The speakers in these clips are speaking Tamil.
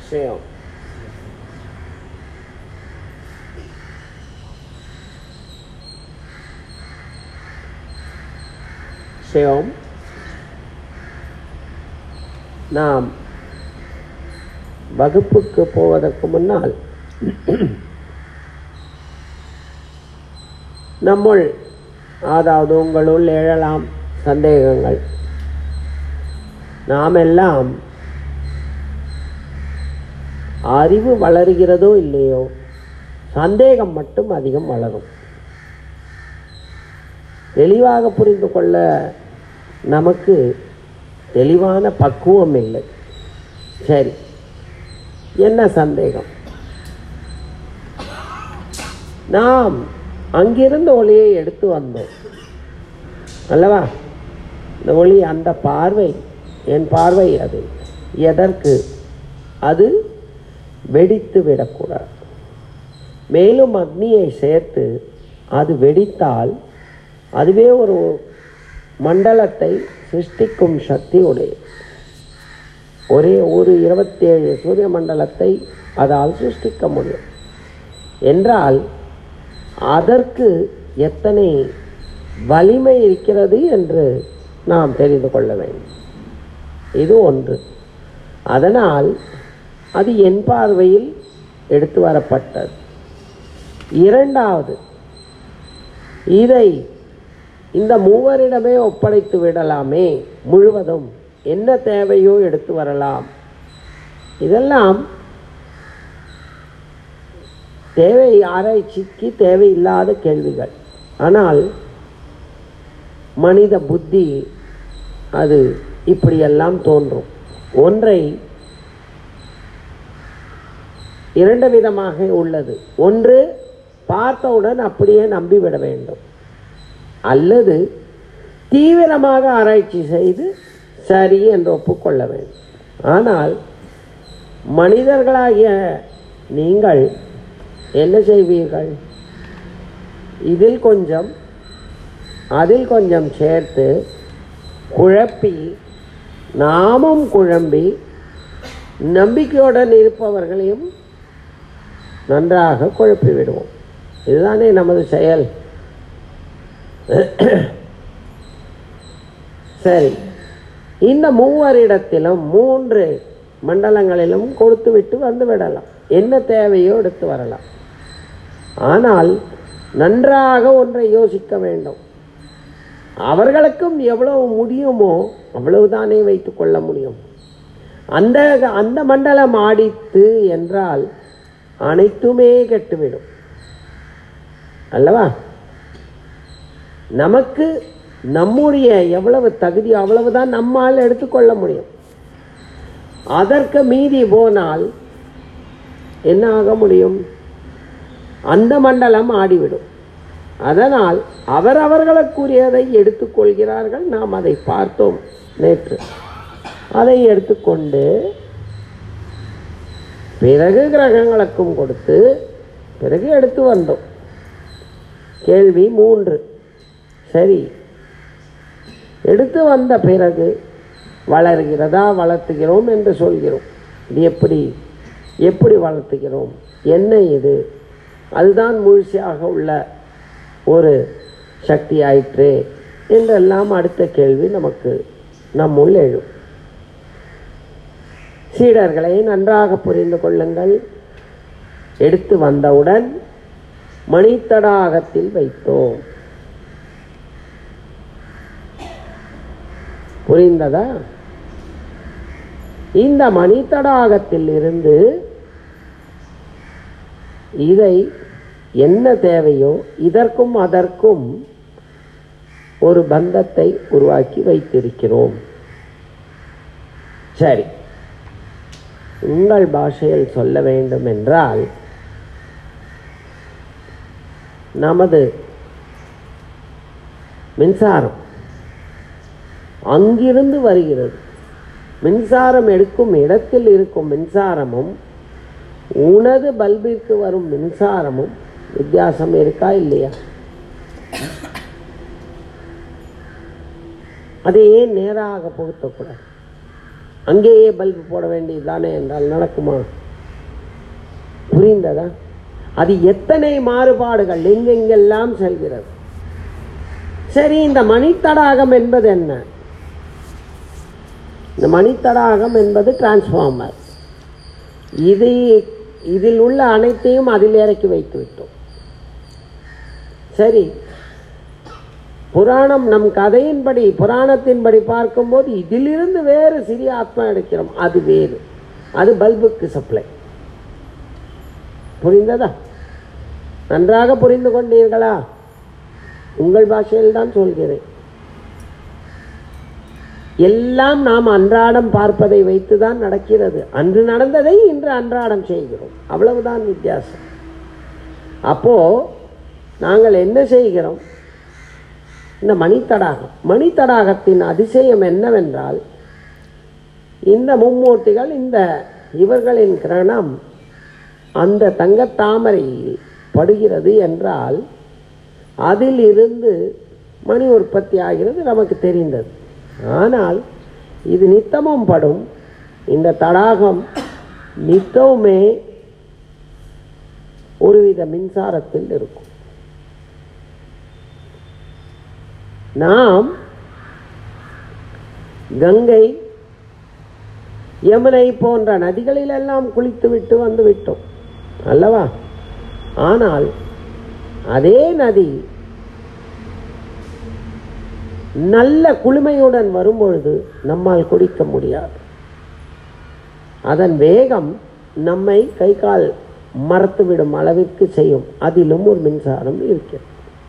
ஷேம் ஷேம் நாம் வகுப்புக்கு போவதற்கு முன்னால் நம்முள் அதாவது உங்களுள் எழலாம் சந்தேகங்கள் நாம் எல்லாம் அறிவு வளருகிறதோ இல்லையோ சந்தேகம் மட்டும் அதிகம் வளரும் தெளிவாக புரிந்து கொள்ள நமக்கு தெளிவான பக்குவம் இல்லை சரி என்ன சந்தேகம் நாம் அங்கிருந்த ஒளியை எடுத்து வந்தோம் அல்லவா இந்த ஒளி அந்த பார்வை என் பார்வை அது எதற்கு அது வெடித்து விடக்கூடாது மேலும் அக்னியை சேர்த்து அது வெடித்தால் அதுவே ஒரு மண்டலத்தை சிருஷ்டிக்கும் சக்தி உடையது ஒரே ஒரு இருபத்தேழு சூரிய மண்டலத்தை அதால் சிருஷ்டிக்க முடியும் என்றால் அதற்கு எத்தனை வலிமை இருக்கிறது என்று நாம் தெரிந்து கொள்ள வேண்டும் இது ஒன்று அதனால் அது என் பார்வையில் எடுத்து வரப்பட்டது இரண்டாவது இதை இந்த மூவரிடமே ஒப்படைத்து விடலாமே முழுவதும் என்ன தேவையோ எடுத்து வரலாம் இதெல்லாம் தேவை ஆராய்ச்சிக்கு தேவையில்லாத கேள்விகள் ஆனால் மனித புத்தி அது இப்படியெல்லாம் தோன்றும் ஒன்றை இரண்டு விதமாக உள்ளது ஒன்று பார்த்தவுடன் அப்படியே நம்பிவிட வேண்டும் அல்லது தீவிரமாக ஆராய்ச்சி செய்து சரி என்று ஒப்புக்கொள்ள வேண்டும் ஆனால் மனிதர்களாகிய நீங்கள் என்ன செய்வீர்கள் இதில் கொஞ்சம் அதில் கொஞ்சம் சேர்த்து குழப்பி நாமும் குழம்பி நம்பிக்கையுடன் இருப்பவர்களையும் நன்றாக குழப்பி விடுவோம் இதுதானே நமது செயல் சரி இந்த மூவரிடத்திலும் மூன்று மண்டலங்களிலும் கொடுத்து விட்டு வந்து விடலாம் என்ன தேவையோ எடுத்து வரலாம் ஆனால் நன்றாக ஒன்றை யோசிக்க வேண்டும் அவர்களுக்கும் எவ்வளவு முடியுமோ அவ்வளவுதானே வைத்துக் கொள்ள முடியும் அந்த அந்த மண்டலம் ஆடித்து என்றால் அனைத்துமே கெட்டுவிடும் அல்லவா நமக்கு நம்முடைய எவ்வளவு தகுதி அவ்வளவுதான் நம்மால் எடுத்துக்கொள்ள முடியும் அதற்கு மீறி போனால் என்ன ஆக முடியும் அந்த மண்டலம் ஆடிவிடும் அதனால் அவரவர்களுக்குரியதை எடுத்துக்கொள்கிறார்கள் நாம் அதை பார்த்தோம் நேற்று அதை எடுத்துக்கொண்டு பிறகு கிரகங்களுக்கும் கொடுத்து பிறகு எடுத்து வந்தோம் கேள்வி மூன்று சரி எடுத்து வந்த பிறகு வளர்கிறதா வளர்த்துகிறோம் என்று சொல்கிறோம் இது எப்படி எப்படி வளர்த்துகிறோம் என்ன இது அதுதான் முழுமையாக உள்ள ஒரு சக்தி ஆயிற்று என்றெல்லாம் அடுத்த கேள்வி நமக்கு நம்முள் எழும் சீடர்களை நன்றாக புரிந்து கொள்ளுங்கள் எடுத்து வந்தவுடன் மணித்தடாகத்தில் வைத்தோம் புரிந்ததா இந்த மணித்தடாகத்தில் இருந்து இதை என்ன தேவையோ இதற்கும் அதற்கும் ஒரு பந்தத்தை உருவாக்கி வைத்திருக்கிறோம் சரி உங்கள் பாஷையில் சொல்ல வேண்டும் என்றால் நமது மின்சாரம் அங்கிருந்து வருகிறது மின்சாரம் எடுக்கும் இடத்தில் இருக்கும் மின்சாரமும் உனது பல்பிற்கு வரும் மின்சாரமும் வித்தியாசம் இருக்கா இல்லையா அதை ஏன் நேராக புகுத்தக்கூடாது அங்கேயே பல்பு போட வேண்டியது தானே என்றால் நடக்குமா புரிந்ததா அது எத்தனை மாறுபாடுகள் எங்கெங்கெல்லாம் செல்கிறது சரி இந்த மணித்தடாகம் என்பது என்ன இந்த மணித்தடாகம் என்பது டிரான்ஸ்ஃபார்மர் இது இதில் உள்ள அனைத்தையும் அதில் இறக்கி வைத்து விட்டோம் சரி புராணம் நம் கதையின்படி புராணத்தின்படி பார்க்கும்போது இதிலிருந்து வேறு சிறிய ஆத்மா எடுக்கிறோம் அது வேறு அது பல்புக்கு சப்ளை புரிந்ததா நன்றாக புரிந்து கொண்டீர்களா உங்கள் பாஷையில் தான் சொல்கிறேன் எல்லாம் நாம் அன்றாடம் பார்ப்பதை வைத்துதான் நடக்கிறது அன்று நடந்ததை இன்று அன்றாடம் செய்கிறோம் அவ்வளவுதான் வித்தியாசம் அப்போ நாங்கள் என்ன செய்கிறோம் இந்த மணித்தடாகம் மணித்தடாகத்தின் அதிசயம் என்னவென்றால் இந்த மும்மூர்த்திகள் இந்த இவர்களின் கிரணம் அந்த தங்கத் தாமரையில் படுகிறது என்றால் அதில் இருந்து மணி உற்பத்தி ஆகிறது நமக்கு தெரிந்தது ஆனால் இது நித்தமும் படும் இந்த தடாகம் நித்தமுமே ஒருவித மின்சாரத்தில் இருக்கும் நாம் கங்கை யமுனை போன்ற நதிகளிலெல்லாம் குளித்துவிட்டு வந்து விட்டோம் அல்லவா ஆனால் அதே நதி நல்ல குளுமையுடன் வரும்பொழுது நம்மால் குடிக்க முடியாது அதன் வேகம் நம்மை கை கால் மறத்துவிடும் அளவிற்கு செய்யும் அதிலும் ஒரு மின்சாரம் இருக்கிறது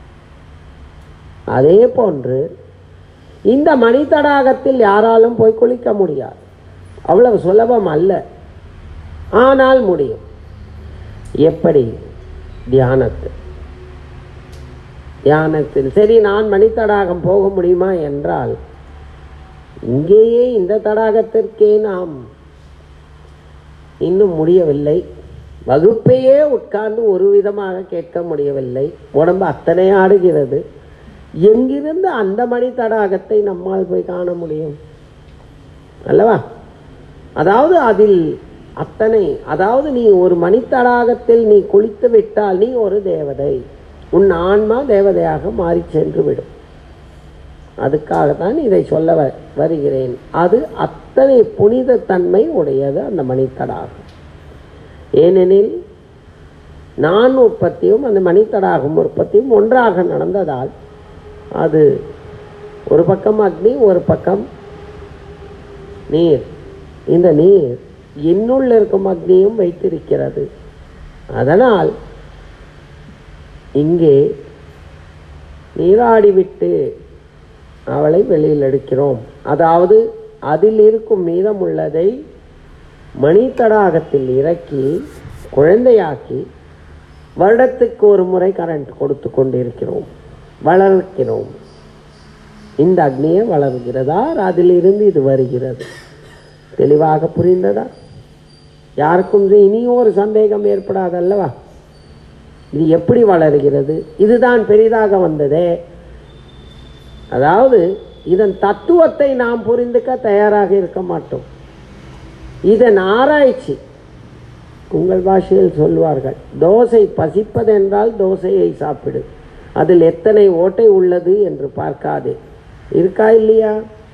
அதே போன்று இந்த மணி தடாகத்தில் யாராலும் போய் குளிக்க முடியாது அவ்வளவு சுலபம் அல்ல ஆனால் முடியும் எப்படி தியானத்தில் தியானத்தில் சரி நான் மணி தடாகம் போக முடியுமா என்றால் இங்கேயே இந்த தடாகத்திற்கே நாம் இன்னும் முடியவில்லை வகுப்பையே உட்கார்ந்து ஒரு விதமாக கேட்க முடியவில்லை உடம்பு அத்தனை ஆடுகிறது எங்கிருந்து அந்த மணி தடாகத்தை நம்மால் போய் காண முடியும் அல்லவா அதாவது அதில் அத்தனை அதாவது நீ ஒரு மணித்தடாகத்தில் நீ குளித்து விட்டால் நீ ஒரு தேவதை உன் ஆன்மா தேவதையாக மாறி சென்று விடும் அதுக்காகத்தான் இதை சொல்ல வ- வருகிறேன் அது அத்தனை புனித தன்மை உடையது அந்த மணித்தடாகம் ஏனெனில் நான் உற்பத்தியும் அந்த மணித்தடாகம் உற்பத்தியும் ஒன்றாக நடந்ததால் அது ஒரு பக்கம் அக்னி ஒரு பக்கம் நீர் இந்த நீர் என்னுள் இருக்கும் அக்னியும் வைத்திருக்கிறது அதனால் இங்கே நீராடிவிட்டு அவளை வெளியில் எடுக்கிறோம் அதாவது அதில் இருக்கும் மீதமுள்ளதை மணித்தடாகத்தில் இறக்கி குழந்தையாக்கி வருடத்துக்கு ஒரு முறை கரண்ட் கொடுத்து கொண்டிருக்கிறோம் வளர்க்கிறோம் இந்த அக்னியை வளர்கிறதா அதிலிருந்து இது வருகிறது தெளிவாக புரிந்ததா யாருக்கும் இது இனி ஒரு சந்தேகம் ஏற்படாதல்லவா இது எப்படி வளர்கிறது இதுதான் பெரிதாக வந்ததே அதாவது இதன் தத்துவத்தை நாம் புரிந்துக்க தயாராக இருக்க மாட்டோம் இதன் ஆராய்ச்சி உங்கள் பாஷையில் சொல்வார்கள் தோசை பசிப்பதென்றால் தோசையை சாப்பிடு அதில் எத்தனை ஓட்டை உள்ளது என்று பார்க்காதே இருக்கா இல்லையா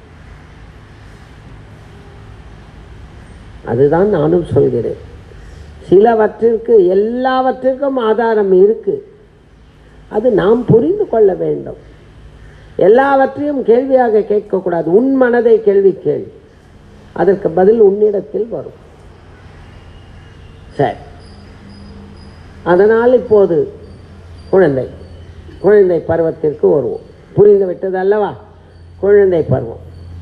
அதுதான் நானும் சொல்கிறேன் சிலவற்றிற்கு எல்லாவற்றிற்கும் ஆதாரம் இருக்கு அது நாம் புரிந்து கொள்ள வேண்டும் எல்லாவற்றையும் கேள்வியாக கேட்கக்கூடாது உன் மனதை கேள்வி கேள் அதற்கு பதில் உன்னிடத்தில் வரும் சரி அதனால் இப்போது குழந்தை குழந்தை பருவத்திற்கு வருவோம் புரிந்து விட்டது அல்லவா குழந்தை பருவம்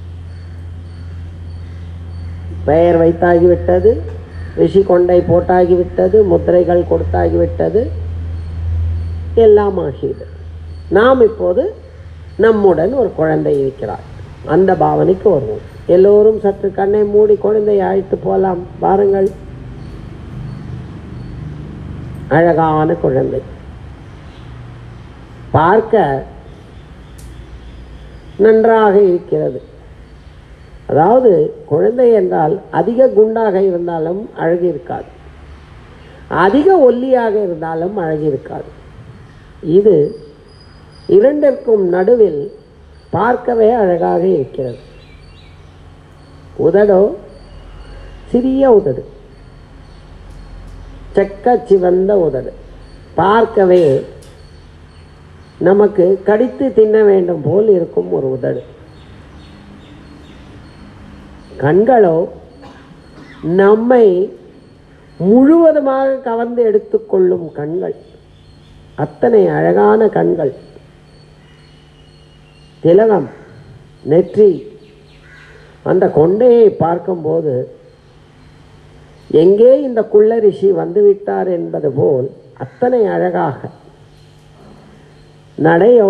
பெயர் வைத்தாகிவிட்டது ரிஷி கொண்டை போட்டாகிவிட்டது முத்திரைகள் கொடுத்தாகிவிட்டது எல்லாம் ஆகியது நாம் இப்போது நம்முடன் ஒரு குழந்தை இருக்கிறார் அந்த பாவனைக்கு வருவோம் எல்லோரும் சற்று கண்ணை மூடி குழந்தையை அழைத்து போலாம் பாருங்கள் அழகான குழந்தை பார்க்க நன்றாக இருக்கிறது அதாவது குழந்தை என்றால் அதிக குண்டாக இருந்தாலும் அழகு இருக்காது அதிக ஒல்லியாக இருந்தாலும் அழகு இருக்காது இது இரண்டிற்கும் நடுவில் பார்க்கவே அழகாக இருக்கிறது உதடோ சிறிய உதடு செக்க சிவந்த உதடு பார்க்கவே நமக்கு கடித்து தின்ன வேண்டும் போல் இருக்கும் ஒரு உதடு கண்களோ நம்மை முழுவதுமாக கவர்ந்து எடுத்துக்கொள்ளும் கண்கள் அத்தனை அழகான கண்கள் திலகம் நெற்றி அந்த கொண்டையை பார்க்கும்போது எங்கே இந்த குள்ள ரிஷி வந்துவிட்டார் என்பது போல் அத்தனை அழகாக நடையோ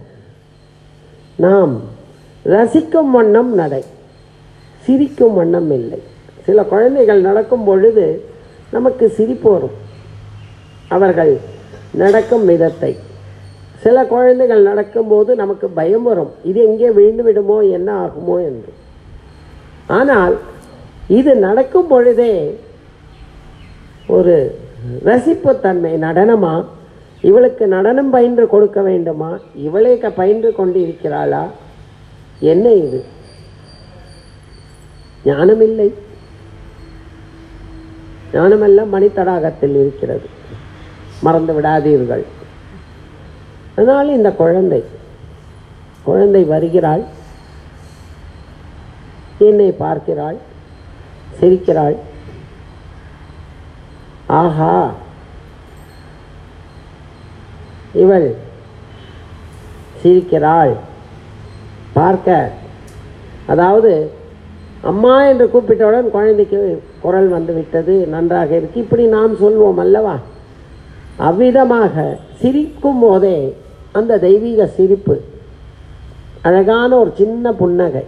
நாம் ரசிக்கும் வண்ணம் நடை சிரிக்கும் வண்ணம் இல்லை சில குழந்தைகள் நடக்கும் பொழுது நமக்கு சிரிப்பு வரும் அவர்கள் நடக்கும் விதத்தை சில குழந்தைகள் நடக்கும்போது நமக்கு பயம் வரும் இது எங்கே விழுந்து விடுமோ என்ன ஆகுமோ என்று ஆனால் இது நடக்கும் பொழுதே ஒரு ரசிப்புத்தன்மை நடனமா இவளுக்கு நடனம் பயின்று கொடுக்க வேண்டுமா இவளே க பயின்று கொண்டு இருக்கிறாளா என்ன இது ஞானமில்லை ஞானமெல்லாம் மணித்தடாகத்தில் இருக்கிறது மறந்து விடாதீர்கள் அதனால் இந்த குழந்தை குழந்தை வருகிறாள் என்னை பார்க்கிறாள் சிரிக்கிறாள் ஆஹா இவள் சிரிக்கிறாள் பார்க்க அதாவது அம்மா என்று கூப்பிட்டவுடன் குழந்தைக்கு குரல் வந்து விட்டது நன்றாக இருக்கு இப்படி நாம் சொல்வோம் அல்லவா அவ்விதமாக சிரிக்கும் போதே அந்த தெய்வீக சிரிப்பு அழகான ஒரு சின்ன புன்னகை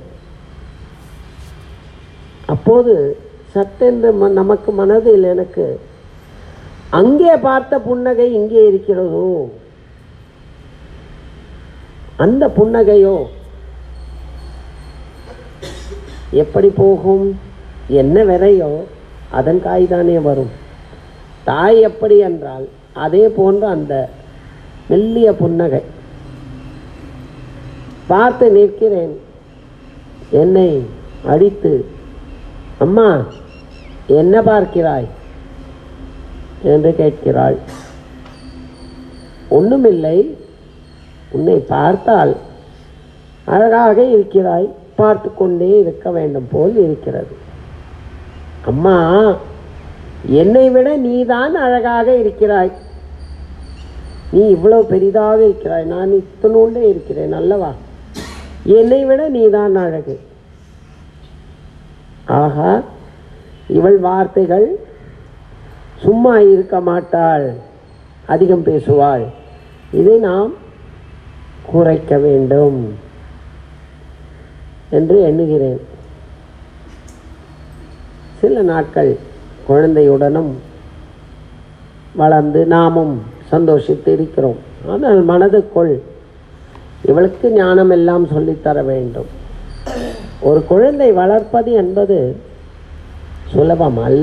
அப்போது சட்டென்று ம- நமக்கு மனதில் எனக்கு அங்கே பார்த்த புன்னகை இங்கே இருக்கிறதோ அந்த புன்னகையோ எப்படி போகும் என்ன விரையோ அதன் காய்தானே வரும் தாய் எப்படி என்றால் அதே போன்ற அந்த மெல்லிய புன்னகை பார்த்து நிற்கிறேன் என்னை அடித்து அம்மா என்ன பார்க்கிறாய் என்று கேட்கிறாள் ஒண்ணுமில்லை உன்னை பார்த்தால் அழகாக இருக்கிறாய் பார்த்து கொண்டே இருக்க வேண்டும் போல் இருக்கிறது அம்மா என்னை விட நீதான் அழகாக இருக்கிறாய் நீ இவ்வளவு பெரிதாக இருக்கிறாய் நான் இத்தனோண்டே இருக்கிறேன் அல்லவா என்னை விட நீதான் அழகு ஆகா இவள் வார்த்தைகள் சும்மா இருக்க மாட்டாள் அதிகம் பேசுவாள் இதை நாம் குறைக்க வேண்டும் என்று எண்ணுகிறேன் சில நாட்கள் குழந்தையுடனும் வளர்ந்து நாமும் சந்தோஷித்து இருக்கிறோம் ஆனால் மனதுக்குள் இவளுக்கு ஞானம் எல்லாம் சொல்லித்தர வேண்டும் ஒரு குழந்தை வளர்ப்பது என்பது சுலபம் அல்ல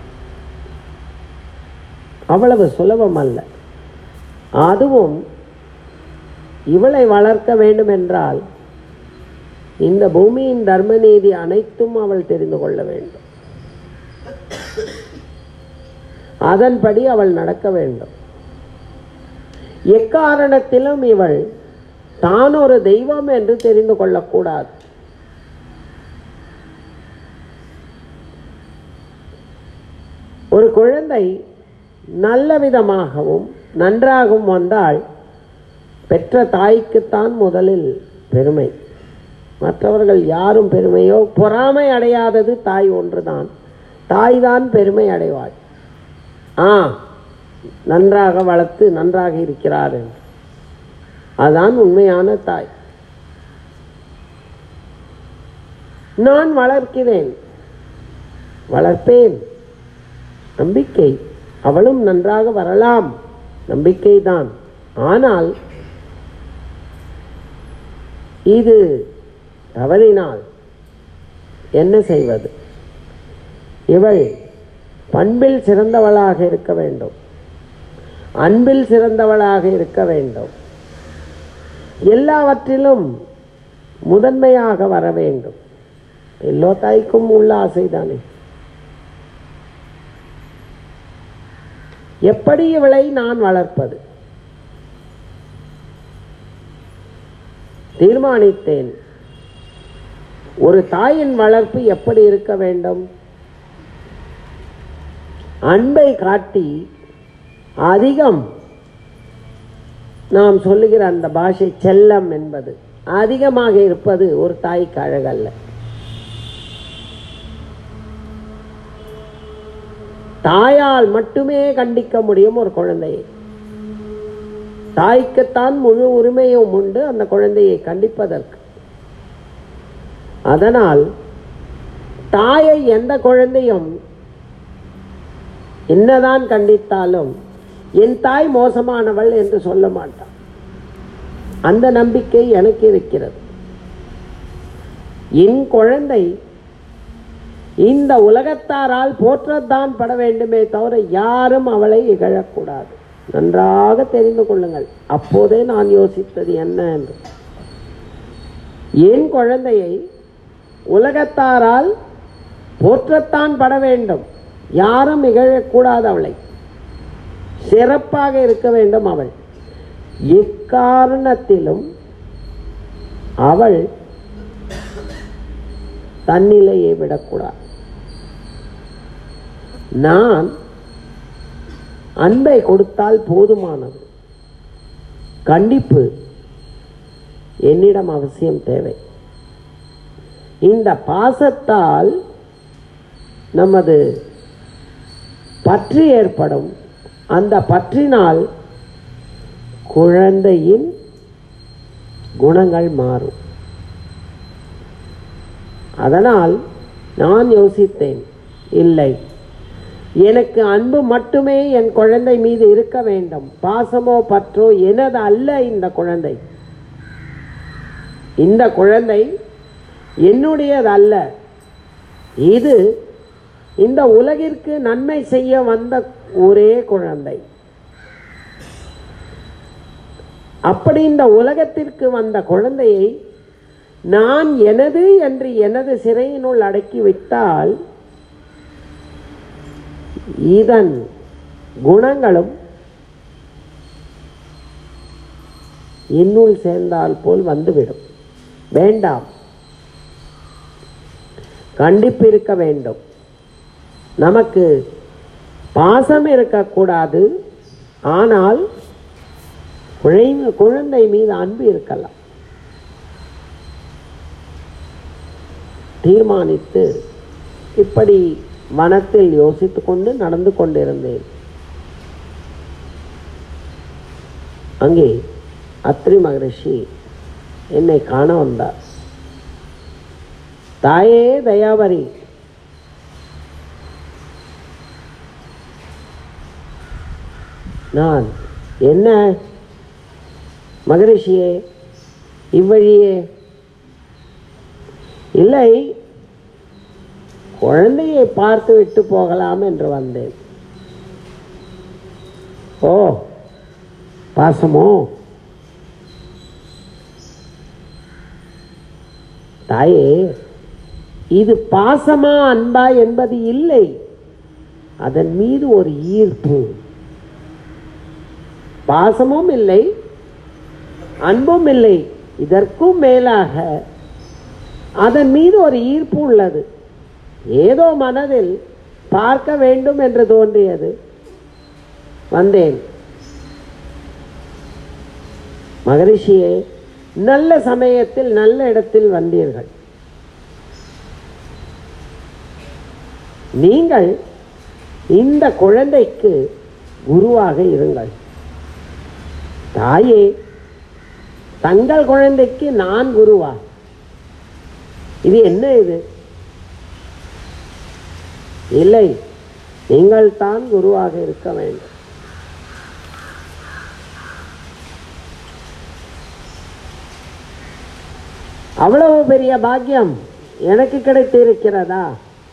அவ்வளவு சுலபம் அல்ல அதுவும் இவளை வளர்க்க வேண்டும் என்றால் இந்த பூமியின் தர்ம நீதி அனைத்தும் அவள் தெரிந்து கொள்ள வேண்டும் அதன்படி அவள் நடக்க வேண்டும் எக்காரணத்திலும் இவள் தான் ஒரு தெய்வம் என்று தெரிந்து கொள்ளக்கூடாது ஒரு குழந்தை நல்ல விதமாகவும் நன்றாகவும் வந்தால் பெற்ற தாய்க்குத்தான் முதலில் பெருமை மற்றவர்கள் யாரும் பெருமையோ பொறாமை அடையாதது தாய் ஒன்றுதான் தாய் தான் பெருமை அடைவாள் ஆ நன்றாக வளர்த்து நன்றாக இருக்கிறார் என்று. அதான் உண்மையான தாய் நான் வளர்க்கிறேன் வளர்ப்பேன் நம்பிக்கை அவளும் நன்றாக வரலாம் நம்பிக்கைதான் ஆனால் இது தவறினால் என்ன செய்வது இவள் பண்பில் சிறந்தவளாக இருக்க வேண்டும் அன்பில் சிறந்தவளாக இருக்க வேண்டும் எல்லாவற்றிலும் முதன்மையாக வர வேண்டும் எல்லோ தாய்க்கும் உள்ள ஆசைதானே எப்படி இவளை நான் வளர்ப்பது தீர்மானித்தேன் ஒரு தாயின் வளர்ப்பு எப்படி இருக்க வேண்டும் அன்பை காட்டி அதிகம் நாம் சொல்லுகிற அந்த பாஷை செல்லம் என்பது அதிகமாக இருப்பது ஒரு தாய்க்கு அழகல்ல தாயால் மட்டுமே கண்டிக்க முடியும் ஒரு குழந்தையை தாய்க்குத்தான் முழு உரிமையும் உண்டு அந்த குழந்தையை கண்டிப்பதற்கு அதனால் தாயை எந்த குழந்தையும் என்னதான் கண்டித்தாலும் என் தாய் மோசமானவள் என்று சொல்ல மாட்டான் அந்த நம்பிக்கை எனக்கு இருக்கிறது என் குழந்தை இந்த உலகத்தாரால் போற்றத்தான் பட வேண்டுமே தவிர யாரும் அவளை இகழக்கூடாது நன்றாக தெரிந்து கொள்ளுங்கள் அப்போதே நான் யோசித்தது என்ன என்று என் குழந்தையை உலகத்தாரால் போற்றத்தான் பட வேண்டும் யாரும் இகழக்கூடாது அவளை சிறப்பாக இருக்க வேண்டும் அவள் எக்காரணத்திலும் அவள் தன்னிலையை விடக்கூடாது நான் அன்பை கொடுத்தால் போதுமானது கண்டிப்பு என்னிடம் அவசியம் தேவை இந்த பாசத்தால் நமது பற்று ஏற்படும் அந்த பற்றினால் குழந்தையின் குணங்கள் மாறும் அதனால் நான் யோசித்தேன் இல்லை எனக்கு அன்பு மட்டுமே என் குழந்தை மீது இருக்க வேண்டும் பாசமோ பற்றோ எனது அல்ல இந்த குழந்தை இந்த குழந்தை என்னுடையது அல்ல இது இந்த உலகிற்கு நன்மை செய்ய வந்த ஒரே குழந்தை அப்படி இந்த உலகத்திற்கு வந்த குழந்தையை நான் எனது என்று எனது சிறையினுள் அடக்கி விட்டால் இதன் குணங்களும் என்னுள் சேர்ந்தால் போல் வந்துவிடும் வேண்டாம் கண்டிப்பு இருக்க வேண்டும் நமக்கு பாசம் இருக்கக்கூடாது ஆனால் குழை- குழந்தை மீது அன்பு இருக்கலாம் தீர்மானித்து இப்படி வனத்தில் யோசித்துக் கொண்டு நடந்து கொண்டிருந்தேன் அங்கே அத்ரி மகரிஷி என்னை காண வந்தார் தாயே தயாவரி நான் என்ன மகரிஷியே இவ்வழியே இல்லை குழந்தையை பார்த்து விட்டு போகலாம் என்று வந்தேன் ஓ பாசமோ தாயே இது பாசமா அன்பா என்பது இல்லை அதன் மீது ஒரு ஈர்ப்பு பாசமும் இல்லை அன்பும் இல்லை இதற்கும் மேலாக அதன் மீது ஒரு ஈர்ப்பு உள்ளது ஏதோ மனதில் பார்க்க வேண்டும் என்று தோன்றியது வந்தேன் மகரிஷியே நல்ல சமயத்தில் நல்ல இடத்தில் வந்தீர்கள் நீங்கள் இந்த குழந்தைக்கு குருவாக இருங்கள் தாயே தங்கள் குழந்தைக்கு நான் குருவா இது என்ன இது இல்லை நீங்கள் தான் குருவாக இருக்க வேண்டும் அவ்வளவு பெரிய பாக்கியம் எனக்கு கிடைத்திருக்கிறதா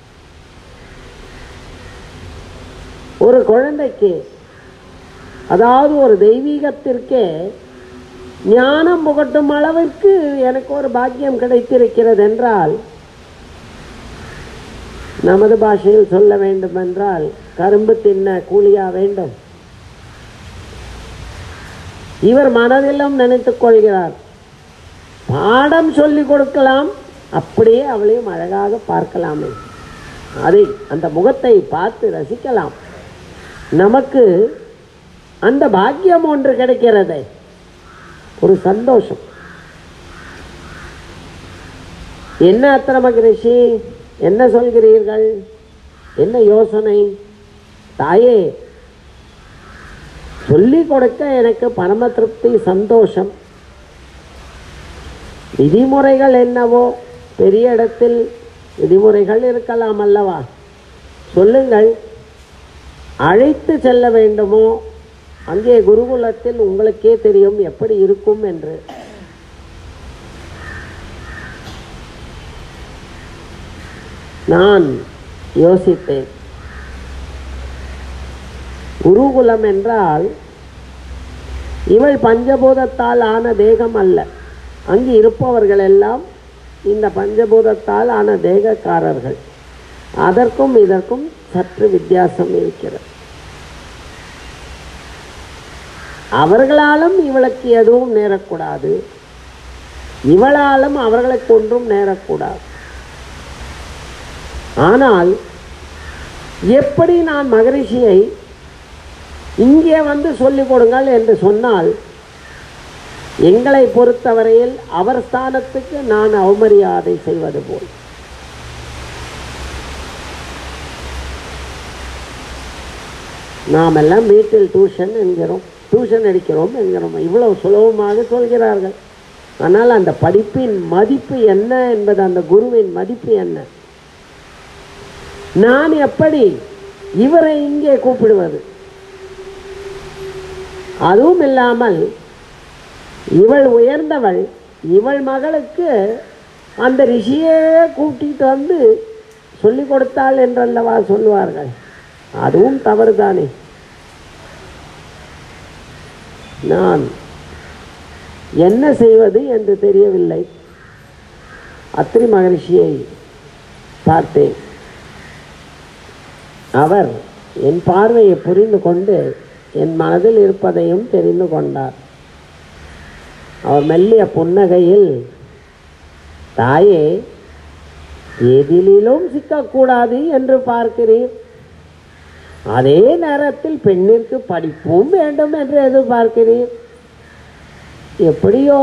ஒரு குழந்தைக்கு அதாவது ஒரு தெய்வீகத்திற்கே ஞானம் புகட்டும் அளவிற்கு எனக்கு ஒரு பாக்கியம் கிடைத்திருக்கிறது என்றால் நமது பாஷையில் சொல்ல வேண்டும் என்றால் கரும்பு தின்ன கூலியா வேண்டும் இவர் மனதிலும் நினைத்துக் கொள்கிறார் பாடம் சொல்லிக் கொடுக்கலாம் அப்படியே அவளையும் அழகாக பார்க்கலாமே அதை அந்த முகத்தை பார்த்து ரசிக்கலாம் நமக்கு அந்த பாக்கியம் ஒன்று கிடைக்கிறது ஒரு சந்தோஷம் என்ன அத்திர மகரிஷி என்ன சொல்கிறீர்கள் என்ன யோசனை தாயே சொல்லிக் கொடுக்க எனக்கு பரம திருப்தி சந்தோஷம் விதிமுறைகள் என்னவோ பெரிய இடத்தில் விதிமுறைகள் இருக்கலாம் அல்லவா சொல்லுங்கள் அழைத்து செல்ல வேண்டுமோ அங்கே குருகுலத்தில் உங்களுக்கே தெரியும் எப்படி இருக்கும் என்று நான் யோசித்தேன் குருகுலம் என்றால் இவள் பஞ்சபூதத்தால் ஆன தேகம் அல்ல அங்கு இருப்பவர்கள் எல்லாம் இந்த பஞ்சபூதத்தால் ஆன தேகக்காரர்கள் அதற்கும் இதற்கும் சற்று வித்தியாசம் இருக்கிறது அவர்களாலும் இவளுக்கு எதுவும் நேரக்கூடாது இவளாலும் அவர்களுக்கு ஒன்றும் நேரக்கூடாது ஆனால் எப்படி நான் மகரிஷியை இங்கே வந்து சொல்லிக் கொடுங்கள் என்று சொன்னால் எங்களை பொறுத்தவரையில் அவர் ஸ்தானத்துக்கு நான் அவமரியாதை செய்வது போல் நாம் எல்லாம் வீட்டில் டியூஷன் என்கிறோம் டியூஷன் எடுக்கிறோம் என்கிறோம் இவ்வளவு சுலபமாக சொல்கிறார்கள் ஆனால் அந்த படிப்பின் மதிப்பு என்ன என்பது அந்த குருவின் மதிப்பு என்ன நான் எப்படி இவரை இங்கே கூப்பிடுவது அதுவும் இல்லாமல் இவள் உயர்ந்தவள் இவள் மகளுக்கு அந்த ரிஷியே கூட்டிட்டு வந்து சொல்லிக் கொடுத்தாள் என்றல்லவா சொல்லுவார்கள் அதுவும் தவறுதானே நான் என்ன செய்வது என்று தெரியவில்லை அத்ரி மகரிஷியை பார்த்தேன் அவர் என் பார்வையை புரிந்து கொண்டு என் மனதில் இருப்பதையும் தெரிந்து கொண்டார் அவர் மெல்லிய புன்னகையில் தாயே எதிலும் சிக்கக்கூடாது என்று பார்க்கிறீர் அதே நேரத்தில் பெண்ணிற்கு படிப்பும் வேண்டும் என்று எதிர்பார்க்கிறீர் எப்படியோ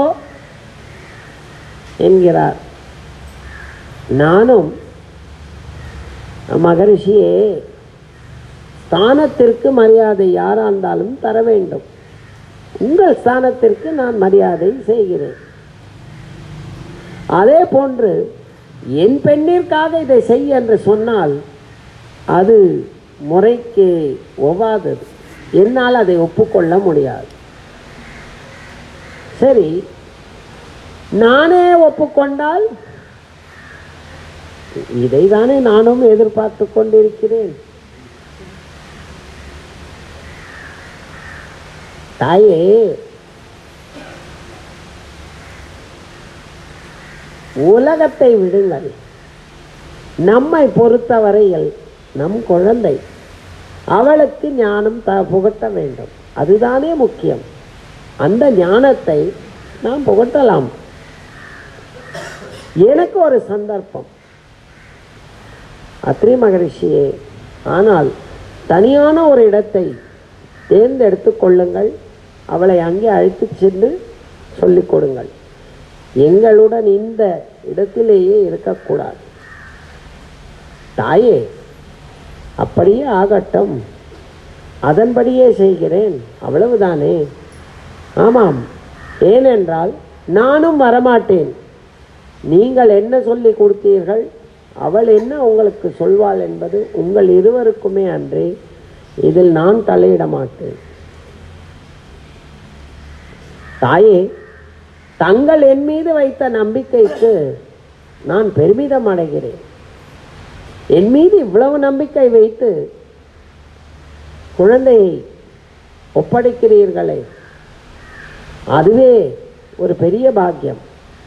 என்கிறார் நானும் மகரிஷியே ஸ்தானத்திற்கு மரியாதை யாரா இருந்தாலும் தர வேண்டும் உங்கள் ஸ்தானத்திற்கு நான் மரியாதை செய்கிறேன் அதே போன்று என் பெண்ணிற்காக இதை செய் என்று சொன்னால் அது முறைக்கு ஒவ்வாதது என்னால் அதை ஒப்புக்கொள்ள முடியாது சரி நானே ஒப்புக்கொண்டால் இதை தானே நானும் எதிர்பார்த்து கொண்டிருக்கிறேன் தாயே உலகத்தை விடுங்கள் நம்மை பொறுத்தவரையில் நம் குழந்தை அவளுக்கு ஞானம் த புகட்ட வேண்டும் அதுதானே முக்கியம் அந்த ஞானத்தை நாம் புகட்டலாம் எனக்கு ஒரு சந்தர்ப்பம் அத்ரி மகரிஷியே ஆனால் தனியான ஒரு இடத்தை தேர்ந்தெடுத்து கொள்ளுங்கள் அவளை அங்கே அழைத்து சென்று சொல்லிக் கொடுங்கள் எங்களுடன் இந்த இடத்திலேயே இருக்கக்கூடாது தாயே அப்படியே ஆகட்டும் அதன்படியே செய்கிறேன் அவ்வளவுதானே ஆமாம் ஏனென்றால் நானும் வரமாட்டேன் நீங்கள் என்ன சொல்லி கொடுத்தீர்கள் அவள் என்ன உங்களுக்கு சொல்வாள் என்பது உங்கள் இருவருக்குமே அன்றே இதில் நான் தலையிட மாட்டேன் தாயே தங்கள் என் மீது வைத்த நம்பிக்கைக்கு நான் பெருமிதம் அடைகிறேன் என் மீது இவ்வளவு நம்பிக்கை வைத்து குழந்தையை ஒப்படைக்கிறீர்களே அதுவே ஒரு பெரிய பாக்கியம்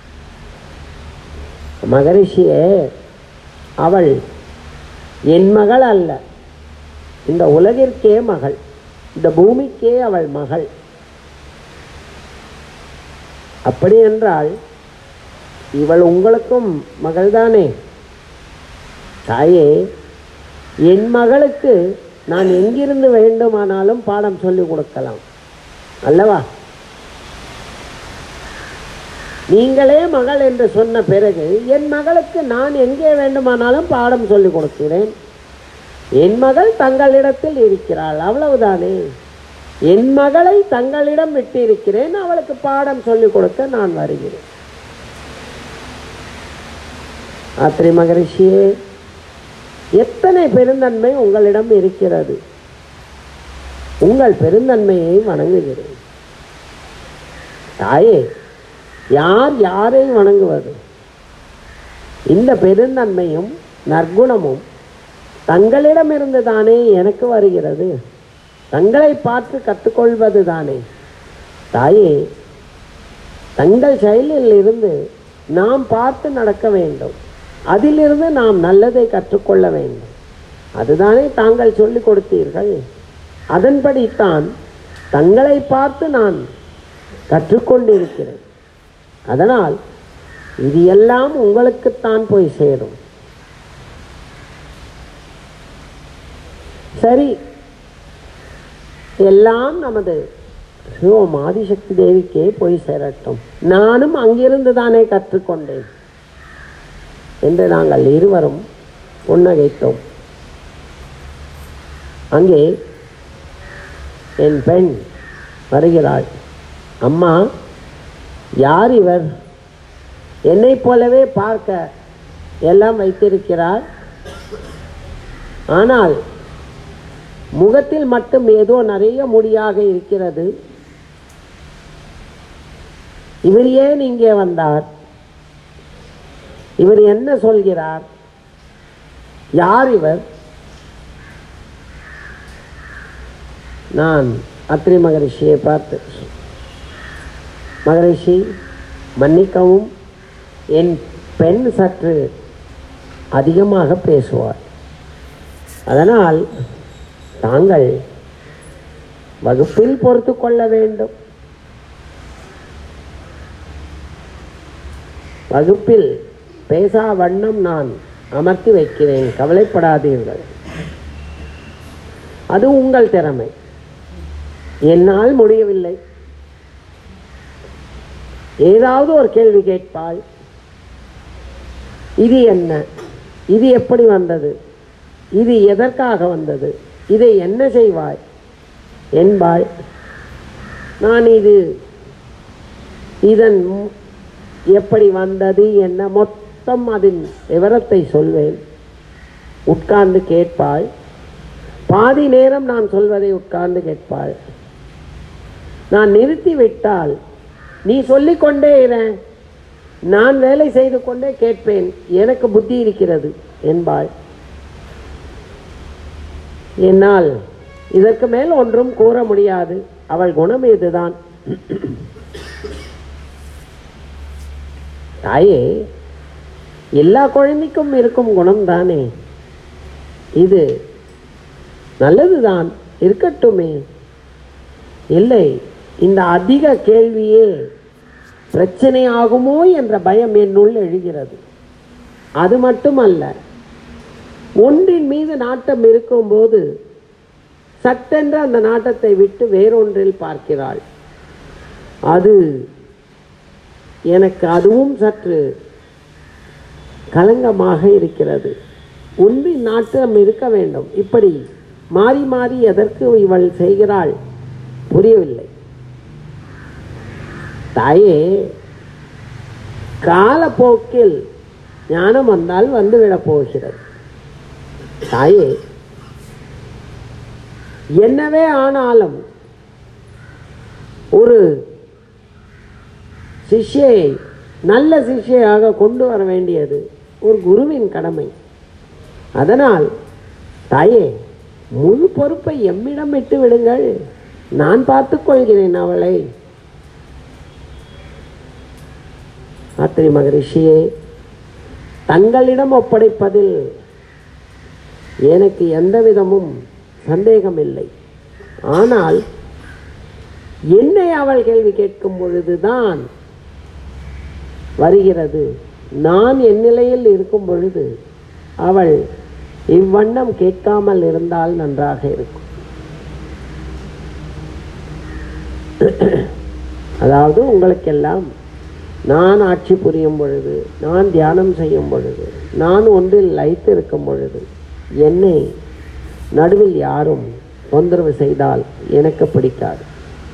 மகரிஷியே அவள் என் மகள் அல்ல இந்த உலகிற்கே மகள் இந்த பூமிக்கே அவள் மகள் அப்படி என்றால் இவள் உங்களுக்கும் மகள்தானே தாயே என் மகளுக்கு நான் எங்கிருந்து வேண்டுமானாலும் பாடம் சொல்லிக் கொடுக்கலாம் அல்லவா நீங்களே மகள் என்று சொன்ன பிறகு என் மகளுக்கு நான் எங்கே வேண்டுமானாலும் பாடம் சொல்லிக் கொடுக்கிறேன் என் மகள் தங்களிடத்தில் இருக்கிறாள் அவ்வளவுதானே என் மகளை தங்களிடம் விட்டிருக்கிறேன் அவளுக்கு பாடம் சொல்லிக் கொடுக்க நான் வருகிறேன் ஆத்திரி மகரிஷியே எத்தனை பெருந்தன்மை உங்களிடம் இருக்கிறது உங்கள் பெருந்தன்மையை வணங்குகிறேன் தாயே யார் யாரை வணங்குவது இந்த பெருந்தன்மையும் நற்குணமும் தங்களிடமிருந்து தானே எனக்கு வருகிறது தங்களை பார்த்து கற்றுக்கொள்வது தானே தாயே தங்கள் செயலில் இருந்து நாம் பார்த்து நடக்க வேண்டும் அதிலிருந்து நாம் நல்லதை கற்றுக்கொள்ள வேண்டும் அதுதானே தாங்கள் சொல்லிக் கொடுத்தீர்கள் அதன்படித்தான் தங்களை பார்த்து நான் கற்றுக்கொண்டிருக்கிறேன் அதனால் இது எல்லாம் உங்களுக்குத்தான் போய் சேரும் சரி எல்லாம் நமது சிவம் ஆதிசக்தி தேவிக்கே போய் சேரட்டும் நானும் அங்கிருந்து தானே கற்றுக்கொண்டேன் என்று நாங்கள் இருவரும் புன்னகைத்தோம் அங்கே என் பெண் வருகிறாள் அம்மா யார் இவர் என்னைப் போலவே பார்க்க எல்லாம் வைத்திருக்கிறார் ஆனால் முகத்தில் மட்டும் ஏதோ நிறைய முடியாக இருக்கிறது இவர் ஏன் இங்கே வந்தார் இவர் என்ன சொல்கிறார் யார் இவர் நான் அத்ரி மகரிஷியை பார்த்து மகரிஷி மன்னிக்கவும் என் பெண் சற்று அதிகமாக பேசுவார் அதனால் தாங்கள் வகுப்பில் பொறுத்து கொள்ள வேண்டும் வகுப்பில் பேசா வண்ணம் நான் அமர்த்தி வைக்கிறேன் கவலைப்படாதீர்கள் அது உங்கள் திறமை என்னால் முடியவில்லை ஏதாவது ஒரு கேள்வி கேட்பாள் இது என்ன இது எப்படி வந்தது இது எதற்காக வந்தது இதை என்ன செய்வாய் என்பாள் நான் இது இதன் எப்படி வந்தது என்ன மொத்தம் அதன் விவரத்தை சொல்வேன் உட்கார்ந்து கேட்பாள் பாதி நேரம் நான் சொல்வதை உட்கார்ந்து கேட்பாள் நான் நிறுத்தி விட்டால் நீ சொல்லிக்கொண்டே இரு நான் வேலை செய்து கொண்டே கேட்பேன் எனக்கு புத்தி இருக்கிறது என்பாள் என்னால் இதற்கு மேல் ஒன்றும் கூற முடியாது அவள் குணம் இதுதான் தாயே எல்லா குழந்தைக்கும் இருக்கும் குணம் தானே இது நல்லதுதான் இருக்கட்டுமே இல்லை இந்த அதிக கேள்வியே பிரச்சனை ஆகுமோ என்ற பயம் என்னுள் எழுகிறது அது மட்டுமல்ல ஒன்றின் மீது நாட்டம் இருக்கும்போது சட்டென்று அந்த நாட்டத்தை விட்டு வேறொன்றில் பார்க்கிறாள் அது எனக்கு அதுவும் சற்று கலங்கமாக இருக்கிறது ஒன்றின் நாட்டம் இருக்க வேண்டும் இப்படி மாறி மாறி எதற்கு இவள் செய்கிறாள் புரியவில்லை தாயே காலப்போக்கில் ஞானம் வந்தால் வந்துவிடப் போகிறது தாயே என்னவே ஆனாலும் ஒரு சிஷ்யை நல்ல சிஷ்யாக கொண்டு வர வேண்டியது ஒரு குருவின் கடமை அதனால் தாயே முழு பொறுப்பை எம்மிடம் விட்டு விடுங்கள் நான் பார்த்துக் கொள்கிறேன் அவளை அத்திரி மகரிஷியே தங்களிடம் ஒப்படைப்பதில் எனக்கு எந்த விதமும் சந்தேகமில்லை ஆனால் என்னை அவள் கேள்வி கேட்கும் பொழுதுதான் வருகிறது நான் என் நிலையில் இருக்கும் பொழுது அவள் இவ்வண்ணம் கேட்காமல் இருந்தால் நன்றாக இருக்கும் அதாவது உங்களுக்கெல்லாம் நான் ஆட்சி புரியும் பொழுது நான் தியானம் செய்யும் பொழுது நான் ஒன்றில் லயித்து இருக்கும் பொழுது என்னை நடுவில் யாரும் தொந்தரவு செய்தால் எனக்கு பிடிக்காது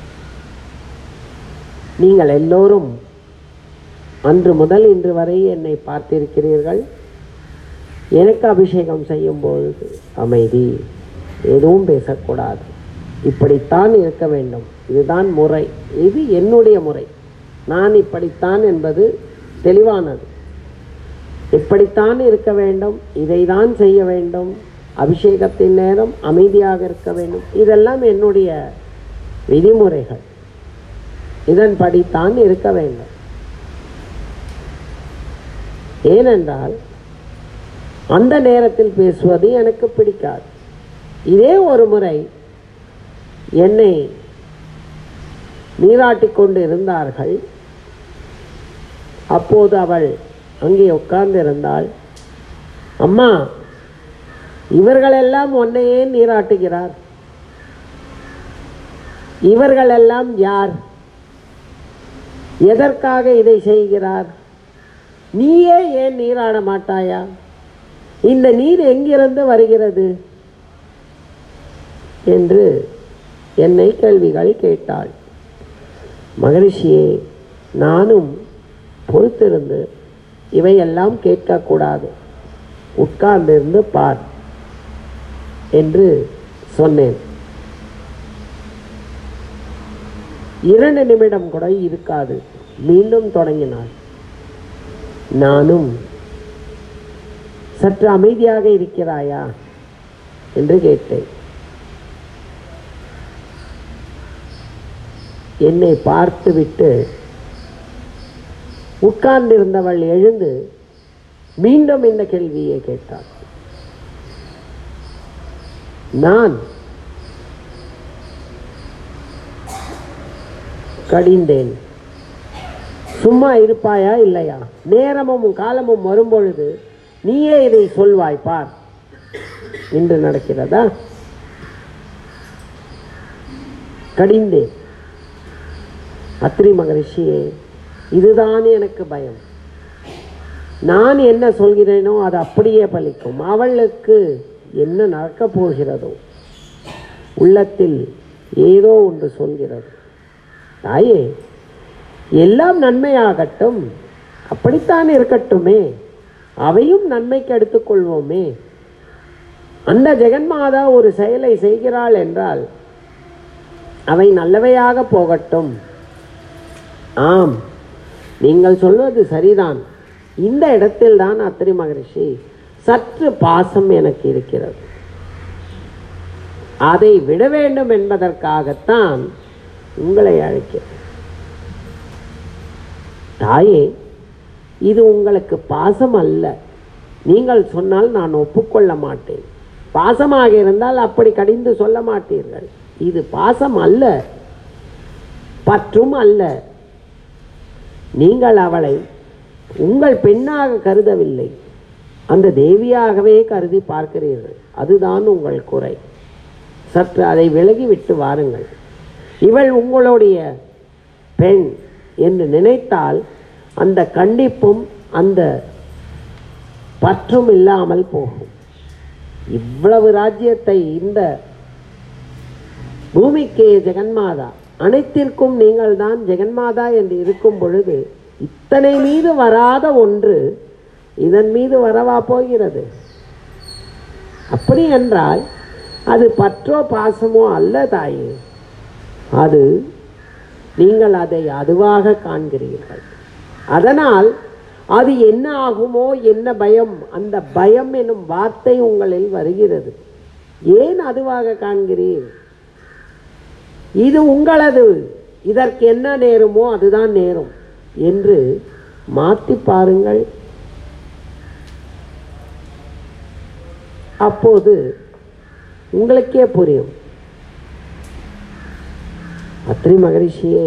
நீங்கள் எல்லோரும் அன்று முதல் இன்று வரை என்னை பார்த்திருக்கிறீர்கள் எனக்கு அபிஷேகம் செய்யும் பொழுது அமைதி எதுவும் பேசக்கூடாது இப்படித்தான் இருக்க வேண்டும் இதுதான் முறை இது என்னுடைய முறை நான் இப்படித்தான் என்பது தெளிவானது இப்படித்தான் இருக்க வேண்டும் இதை தான் செய்ய வேண்டும் அபிஷேகத்தின் நேரம் அமைதியாக இருக்க வேண்டும் இதெல்லாம் என்னுடைய விதிமுறைகள் இதன்படித்தான் இருக்க வேண்டும் ஏனென்றால் அந்த நேரத்தில் பேசுவது எனக்கு பிடிக்காது இதே ஒரு முறை என்னை நீராட்டிக் கொண்டு இருந்தார்கள் அப்போது அவள் அங்கே உட்கார்ந்திருந்தாள் அம்மா இவர்களெல்லாம் உன்னையே நீராட்டுகிறார் இவர்களெல்லாம் யார் எதற்காக இதை செய்கிறார் நீயே ஏன் நீராட மாட்டாயா இந்த நீர் எங்கிருந்து வருகிறது என்று என்னை கேள்விகள் கேட்டாள் மகரிஷியே நானும் பொறுத்திருந்து இவையெல்லாம் கேட்கக்கூடாது உட்கார்ந்திருந்து பார் என்று சொன்னேன் இரண்டு நிமிடம் கூட இருக்காது மீண்டும் தொடங்கினாள் நானும் சற்று அமைதியாக இருக்கிறாயா என்று கேட்டேன் என்னை பார்த்துவிட்டு உட்கார்ந்திருந்தவள் எழுந்து மீண்டும் இந்த கேள்வியை கேட்டாள் நான் கடிந்தேன் சும்மா இருப்பாயா இல்லையா நேரமும் காலமும் வரும்பொழுது நீயே இதை சொல்வாய் பார் இன்று நடக்கிறதா கடிந்தேன் அத்ரி மகரிஷியே இதுதான் எனக்கு பயம் நான் என்ன சொல்கிறேனோ அது அப்படியே பலிக்கும் அவளுக்கு என்ன நடக்கப் போகிறதோ உள்ளத்தில் ஏதோ ஒன்று சொல்கிறது தாயே எல்லாம் நன்மையாகட்டும் அப்படித்தான் இருக்கட்டுமே அவையும் நன்மைக்கு எடுத்துக்கொள்வோமே அந்த ஜெகன்மாதா ஒரு செயலை செய்கிறாள் என்றால் அவை நல்லவையாக போகட்டும் ஆம் நீங்கள் சொல்வது சரிதான் இந்த இடத்தில் தான் அத்திரி மகரிஷி சற்று பாசம் எனக்கு இருக்கிறது அதை விட வேண்டும் என்பதற்காகத்தான் உங்களை அழைக்கிறேன் தாயே இது உங்களுக்கு பாசம் அல்ல நீங்கள் சொன்னால் நான் ஒப்புக்கொள்ள மாட்டேன் பாசமாக இருந்தால் அப்படி கடிந்து சொல்ல மாட்டீர்கள் இது பாசம் அல்ல பற்றும் அல்ல நீங்கள் அவளை உங்கள் பெண்ணாக கருதவில்லை அந்த தேவியாகவே கருதி பார்க்கிறீர்கள் அதுதான் உங்கள் குறை சற்று அதை விலகிவிட்டு வாருங்கள் இவள் உங்களுடைய பெண் என்று நினைத்தால் அந்த கண்டிப்பும் அந்த பற்றும் இல்லாமல் போகும் இவ்வளவு ராஜ்யத்தை இந்த பூமிக்கே ஜெகன்மாதா அனைத்திற்கும் நீங்கள் தான் ஜெகன்மாதா என்று இருக்கும் பொழுது இத்தனை மீது வராத ஒன்று இதன் மீது வரவா போகிறது அப்படி என்றால் அது பற்றோ பாசமோ அல்ல தாயே அது நீங்கள் அதை அதுவாக காண்கிறீர்கள் அதனால் அது என்ன ஆகுமோ என்ன பயம் அந்த பயம் எனும் வார்த்தை உங்களில் வருகிறது ஏன் அதுவாக காண்கிறீர் இது உங்களது இதற்கு என்ன நேருமோ அதுதான் நேரும் என்று மாற்றி பாருங்கள் அப்போது உங்களுக்கே புரியும் அத்ரி மகரிஷியே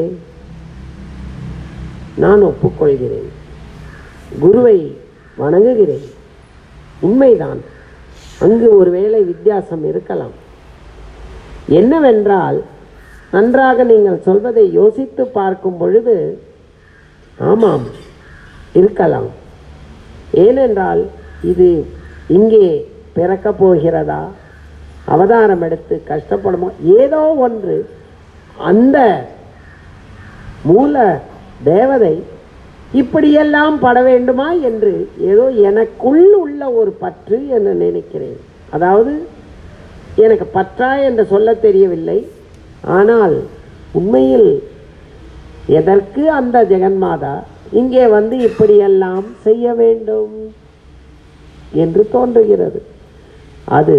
நான் ஒப்புக்கொள்கிறேன் குருவை வணங்குகிறேன் உண்மைதான் அங்கு ஒருவேளை வித்தியாசம் இருக்கலாம் என்னவென்றால் நன்றாக நீங்கள் சொல்வதை யோசித்து பார்க்கும் பொழுது ஆமாம் இருக்கலாம் ஏனென்றால் இது இங்கே பிறக்கப் போகிறதா அவதாரம் எடுத்து கஷ்டப்படுமோ ஏதோ ஒன்று அந்த மூல தேவதை இப்படியெல்லாம் பட வேண்டுமா என்று ஏதோ எனக்குள் உள்ள ஒரு பற்று என்று நினைக்கிறேன் அதாவது எனக்கு பற்றா என்று சொல்ல தெரியவில்லை ஆனால் உண்மையில் எதற்கு அந்த ஜெகன்மாதா இங்கே வந்து இப்படியெல்லாம் செய்ய வேண்டும் என்று தோன்றுகிறது அது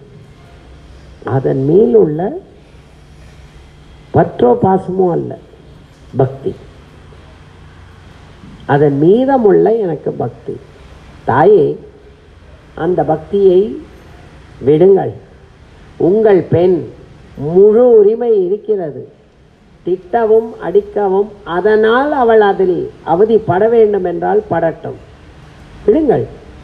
அதன் மேல் உள்ள பற்றோ பாசமோ அல்ல பக்தி அதன் மீதமுள்ள எனக்கு பக்தி தாயே அந்த பக்தியை விடுங்கள் உங்கள் பெண் முழு உரிமை இருக்கிறது திட்டவும் அடிக்கவும் அதனால் அவள் அதில் அவதிப்பட வேண்டும் என்றால் படட்டும் விடுங்கள்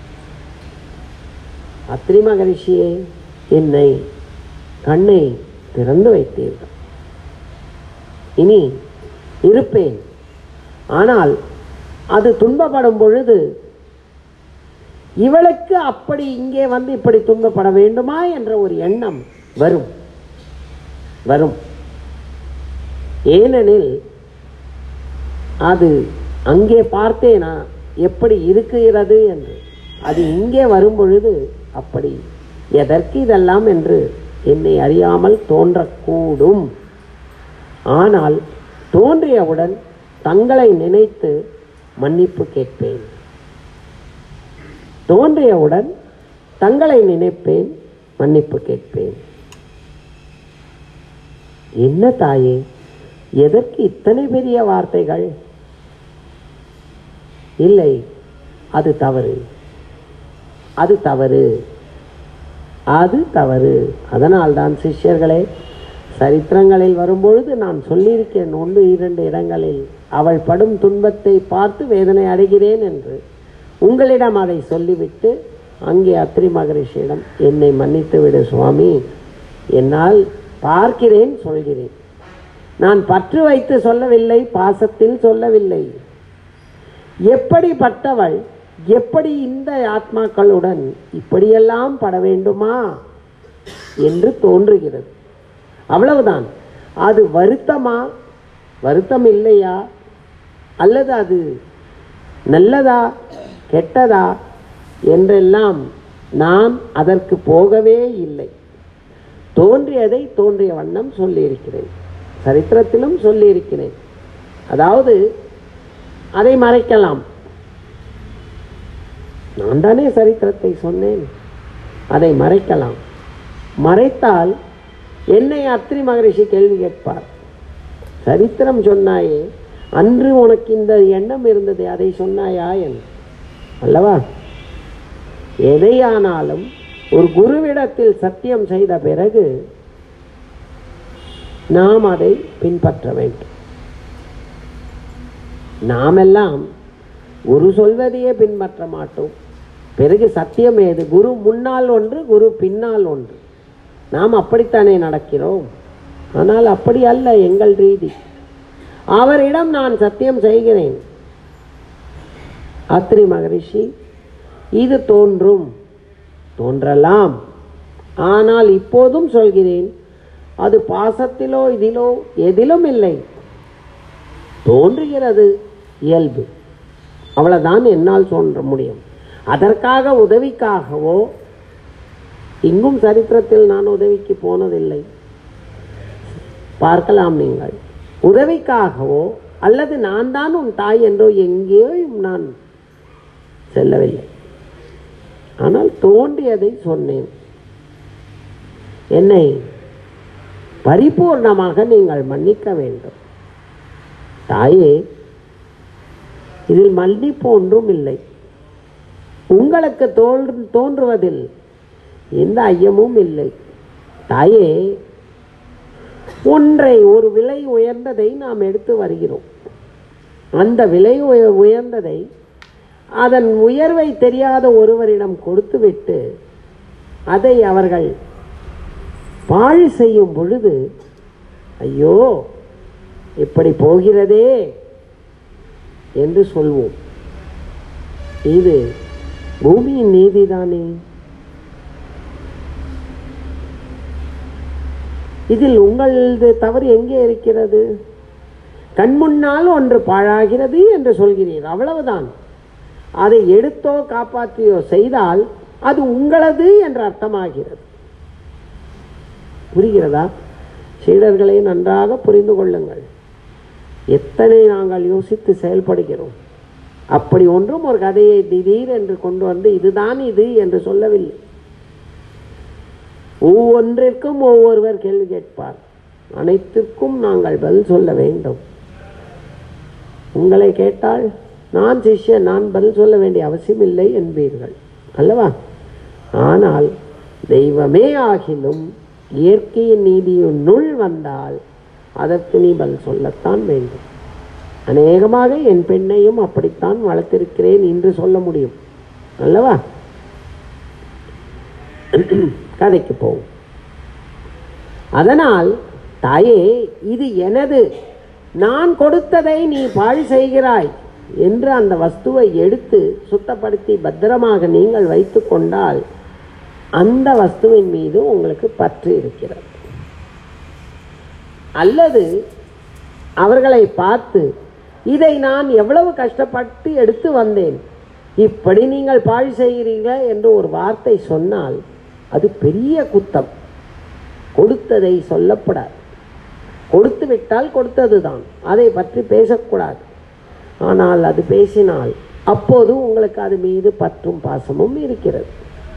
அத்ரி மகரிஷியே என்னை கண்ணை திறந்து வைத்தீர்கள் இனி இருப்பேன் ஆனால் அது துன்பப்படும் பொழுது இவளுக்கு அப்படி இங்கே வந்து இப்படி துன்பப்பட வேண்டுமா என்ற ஒரு எண்ணம் வரும் வரும் ஏனெனில் அது அங்கே பார்த்தேனா எப்படி இருக்கிறது என்று அது இங்கே வரும் பொழுது அப்படி எதற்கு இதெல்லாம் என்று என்னை அறியாமல் தோன்றக்கூடும் ஆனால் தோன்றியவுடன் தங்களை நினைத்து மன்னிப்பு கேட்பேன் தோன்றியவுடன் தங்களை நினைப்பேன் மன்னிப்பு கேட்பேன் என்ன தாயே எதற்கு இத்தனை பெரிய வார்த்தைகள் இல்லை அது தவறு அது தவறு அது தவறு அதனால்தான் சிஷ்யர்களே சரித்திரங்களில் வரும்பொழுது நான் சொல்லியிருக்கேன் ஒன்று இரண்டு இடங்களில் அவள் படும் துன்பத்தை பார்த்து வேதனை அடைகிறேன் என்று உங்களிடம் அதை சொல்லிவிட்டு அங்கே அத்ரி மகரிஷியிடம் என்னை மன்னித்து விடு சுவாமி என்னால் பார்க்கிறேன் சொல்கிறேன் நான் பற்று வைத்து சொல்லவில்லை பாசத்தில் சொல்லவில்லை எப்படிப்பட்டவள் எப்படி இந்த ஆத்மாக்களுடன் இப்படியெல்லாம் பட வேண்டுமா என்று தோன்றுகிறது அவ்வளவுதான் அது வருத்தமா வருத்தம் இல்லையா அல்லது அது நல்லதா கெட்டதா என்றெல்லாம் நான் அதற்கு போகவே இல்லை தோன்றியதை தோன்றிய வண்ணம் சொல்லியிருக்கிறேன் சரித்திரத்திலும் சொல்லியிருக்கிறேன் அதாவது அதை மறைக்கலாம் நான் தானே சரித்திரத்தை சொன்னேன் அதை மறைக்கலாம் மறைத்தால் என்னை அத்ரி மகரிஷி கேள்வி கேட்பார் சரித்திரம் சொன்னாயே அன்று உனக்கு இந்த எண்ணம் இருந்தது அதை சொன்னாயா என்று அல்லவா எதையானாலும் ஒரு குருவிடத்தில் சத்தியம் செய்த பிறகு நாம் அதை பின்பற்ற வேண்டும் நாமெல்லாம் குரு சொல்வதையே பின்பற்ற மாட்டோம் பிறகு சத்தியம் ஏது குரு முன்னால் ஒன்று குரு பின்னால் ஒன்று நாம் அப்படித்தானே நடக்கிறோம் ஆனால் அப்படி அல்ல எங்கள் ரீதி அவரிடம் நான் சத்தியம் செய்கிறேன் அத்ரி மகரிஷி இது தோன்றும் தோன்றலாம் ஆனால் இப்போதும் சொல்கிறேன் அது பாசத்திலோ இதிலோ எதிலும் இல்லை தோன்றுகிறது இயல்பு அவ்வளவுதான் என்னால் சொல்ற முடியும் அதற்காக உதவிக்காகவோ இங்கும் சரித்திரத்தில் நான் உதவிக்கு போனதில்லை பார்க்கலாம் நீங்கள் உதவிக்காகவோ அல்லது நான் தான் உன் தாய் என்றோ எங்கேயும் நான் செல்லவில்லை ஆனால் தோன்றியதை சொன்னேன் என்னை பரிபூர்ணமாக நீங்கள் மன்னிக்க வேண்டும் தாயே இதில் மன்னிப்பு ஒன்றும் இல்லை உங்களுக்கு தோன்று தோன்றுவதில் எந்த ஐயமும் இல்லை தாயே ஒன்றை ஒரு விலை உயர்ந்ததை நாம் எடுத்து வருகிறோம் அந்த விலை உய- உயர்ந்ததை அதன் உயர்வை தெரியாத ஒருவரிடம் கொடுத்துவிட்டு அதை அவர்கள் பாழ் செய்யும் பொழுது ஐயோ இப்படி போகிறதே என்று சொல்வோம் இது பூமியின் நீதிதானே இதில் உங்களது தவறு எங்கே இருக்கிறது கண்முன்னால் ஒன்று பாழாகிறது என்று சொல்கிறீர் அவ்வளவுதான் அதை எடுத்தோ காப்பாற்றியோ செய்தால் அது உங்களது என்று அர்த்தமாகிறது புரிகிறதா சீடர்களை நன்றாக புரிந்து கொள்ளுங்கள் எத்தனை நாங்கள் யோசித்து செயல்படுகிறோம் அப்படி ஒன்றும் ஒரு கதையை திடீர் என்று கொண்டு வந்து இதுதான் இது என்று சொல்லவில்லை ஒவ்வொன்றிற்கும் ஒவ்வொருவர் கேள்வி கேட்பார் அனைத்திற்கும் நாங்கள் பதில் சொல்ல வேண்டும் உங்களை கேட்டால் நான் சிஷ்யன் நான் பதில் சொல்ல வேண்டிய அவசியம் இல்லை என்பீர்கள் அல்லவா ஆனால் தெய்வமே ஆகிலும் இயற்கையின் நீதியினுள் வந்தால் அதற்கு நீ பதில் சொல்லத்தான் வேண்டும் அநேகமாக என் பெண்ணையும் அப்படித்தான் வளர்த்திருக்கிறேன் என்று சொல்ல முடியும் அல்லவா கதைக்கு போவோம் அதனால் தாயே இது எனது நான் கொடுத்ததை நீ பாழ் செய்கிறாய் என்று அந்த வஸ்துவை எடுத்து சுத்தப்படுத்தி பத்திரமாக நீங்கள் வைத்து கொண்டால் அந்த வஸ்துவின் மீது உங்களுக்கு பற்று இருக்கிறது அல்லது அவர்களை பார்த்து இதை நான் எவ்வளவு கஷ்டப்பட்டு எடுத்து வந்தேன் இப்படி நீங்கள் பாழ் செய்கிறீர்கள் என்று ஒரு வார்த்தை சொன்னால் அது பெரிய குத்தம் கொடுத்ததை சொல்லப்படாது கொடுத்து விட்டால் கொடுத்தது தான் அதை பற்றி பேசக்கூடாது ஆனால் அது பேசினால் அப்போது உங்களுக்கு அது மீது பற்றும் பாசமும் இருக்கிறது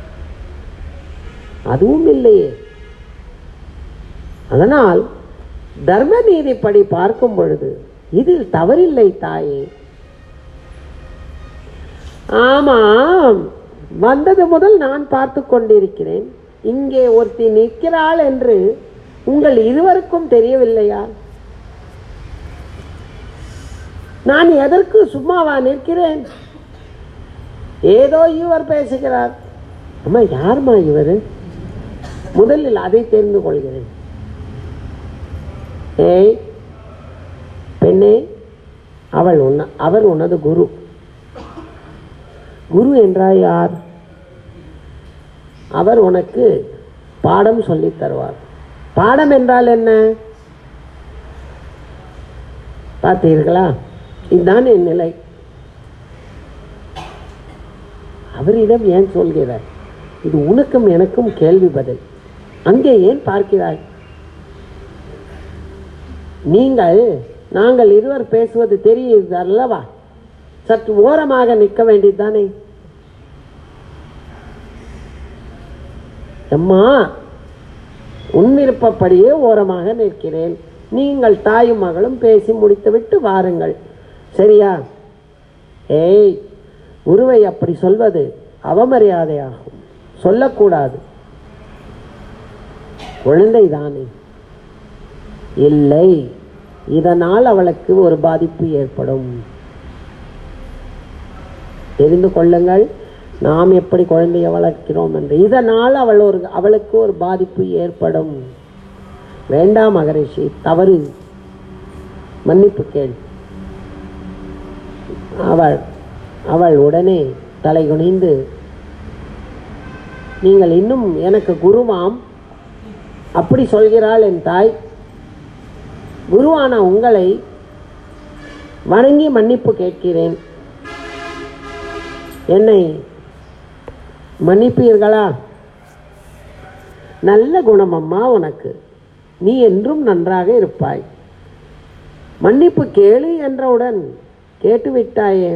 அதுவும் இல்லையே அதனால் தர்ம நீதிப்படி பார்க்கும் பொழுது இதில் தவறில்லை தாயே ஆமாம் வந்தது முதல் நான் பார்த்து கொண்டிருக்கிறேன் இங்கே ஒருத்தி நிற்கிறாள் என்று உங்கள் இருவருக்கும் தெரியவில்லையா நான் எதற்கு சும்மாவா நிற்கிறேன் ஏதோ இவர் பேசுகிறார் அம்மா யாரும்மா இவர் முதலில் அதை தெரிந்து கொள்கிறேன் ஏய் பெண்ணே அவள் உன்ன அவர் உனது குரு குரு என்றால் யார் அவர் உனக்கு பாடம் சொல்லித் தருவார் பாடம் என்றால் என்ன பார்த்தீர்களா இதுதான் என் நிலை அவரிடம் ஏன் சொல்கிறார் இது உனக்கும் எனக்கும் கேள்வி பதில் அங்கே ஏன் பார்க்கிறாய் நீங்கள் நாங்கள் இருவர் பேசுவது தெரியுது அல்லவா சற்று ஓரமாக நிற்க வேண்டியதுதானே அம்மா உன் விருப்பப்படியே ஓரமாக நிற்கிறேன் நீங்கள் தாயும் மகளும் பேசி முடித்துவிட்டு வாருங்கள் சரியா ஏய் குருவை அப்படி சொல்வது அவமரியாதையாகும் சொல்லக்கூடாது குழந்தைதானே இல்லை இதனால் அவளுக்கு ஒரு பாதிப்பு ஏற்படும் தெரிந்து கொள்ளுங்கள் நாம் எப்படி குழந்தையை வளர்க்கிறோம் என்று இதனால் அவள் ஒரு அவளுக்கு ஒரு பாதிப்பு ஏற்படும் வேண்டாம் மகரிஷி தவறு மன்னிப்பு கேள் அவள் அவள் உடனே தலை குனிந்து நீங்கள் இன்னும் எனக்கு குருவாம் அப்படி சொல்கிறாள் என் தாய் குருவான உங்களை வணங்கி மன்னிப்பு கேட்கிறேன் என்னை மன்னிப்பீர்களா நல்ல குணம் அம்மா உனக்கு நீ என்றும் நன்றாக இருப்பாய் மன்னிப்பு கேளு என்றவுடன் கேட்டு விட்டாயே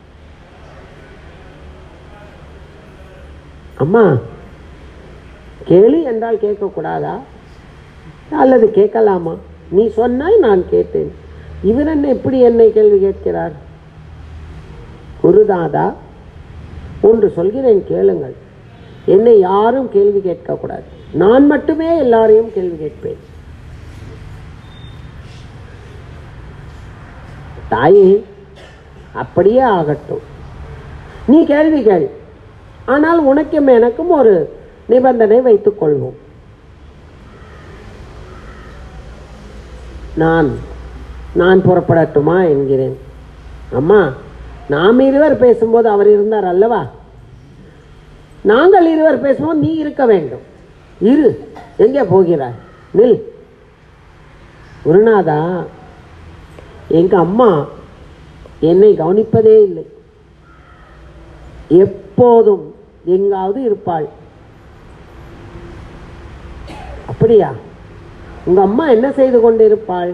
அம்மா கேளு என்றால் கேட்கக்கூடாதா அல்லது கேட்கலாமா நீ சொன்னாய் நான் கேட்டேன் இவர் என்ன இப்படி என்னை கேள்வி கேட்கிறார் குருதாதா ஒன்று சொல்கிறேன் கேளுங்கள் என்னை யாரும் கேள்வி கேட்கக்கூடாது நான் மட்டுமே எல்லாரையும் கேள்வி கேட்பேன் தாயே அப்படியே ஆகட்டும் நீ கேள்வி கேள் ஆனால் உனக்கும் எனக்கும் ஒரு நிபந்தனை வைத்துக் கொள்வோம் நான் நான் புறப்படட்டுமா என்கிறேன் அம்மா நாம் இருவர் பேசும்போது அவர் இருந்தார் அல்லவா நாங்கள் இருவர் பேசும்போது நீ இருக்க வேண்டும் இரு எங்கே போகிறாய் நில் குருநாதா எங்க அம்மா என்னை கவனிப்பதே இல்லை எப்போதும் எங்காவது இருப்பாள் அப்படியா உங்க அம்மா என்ன செய்து கொண்டிருப்பாள்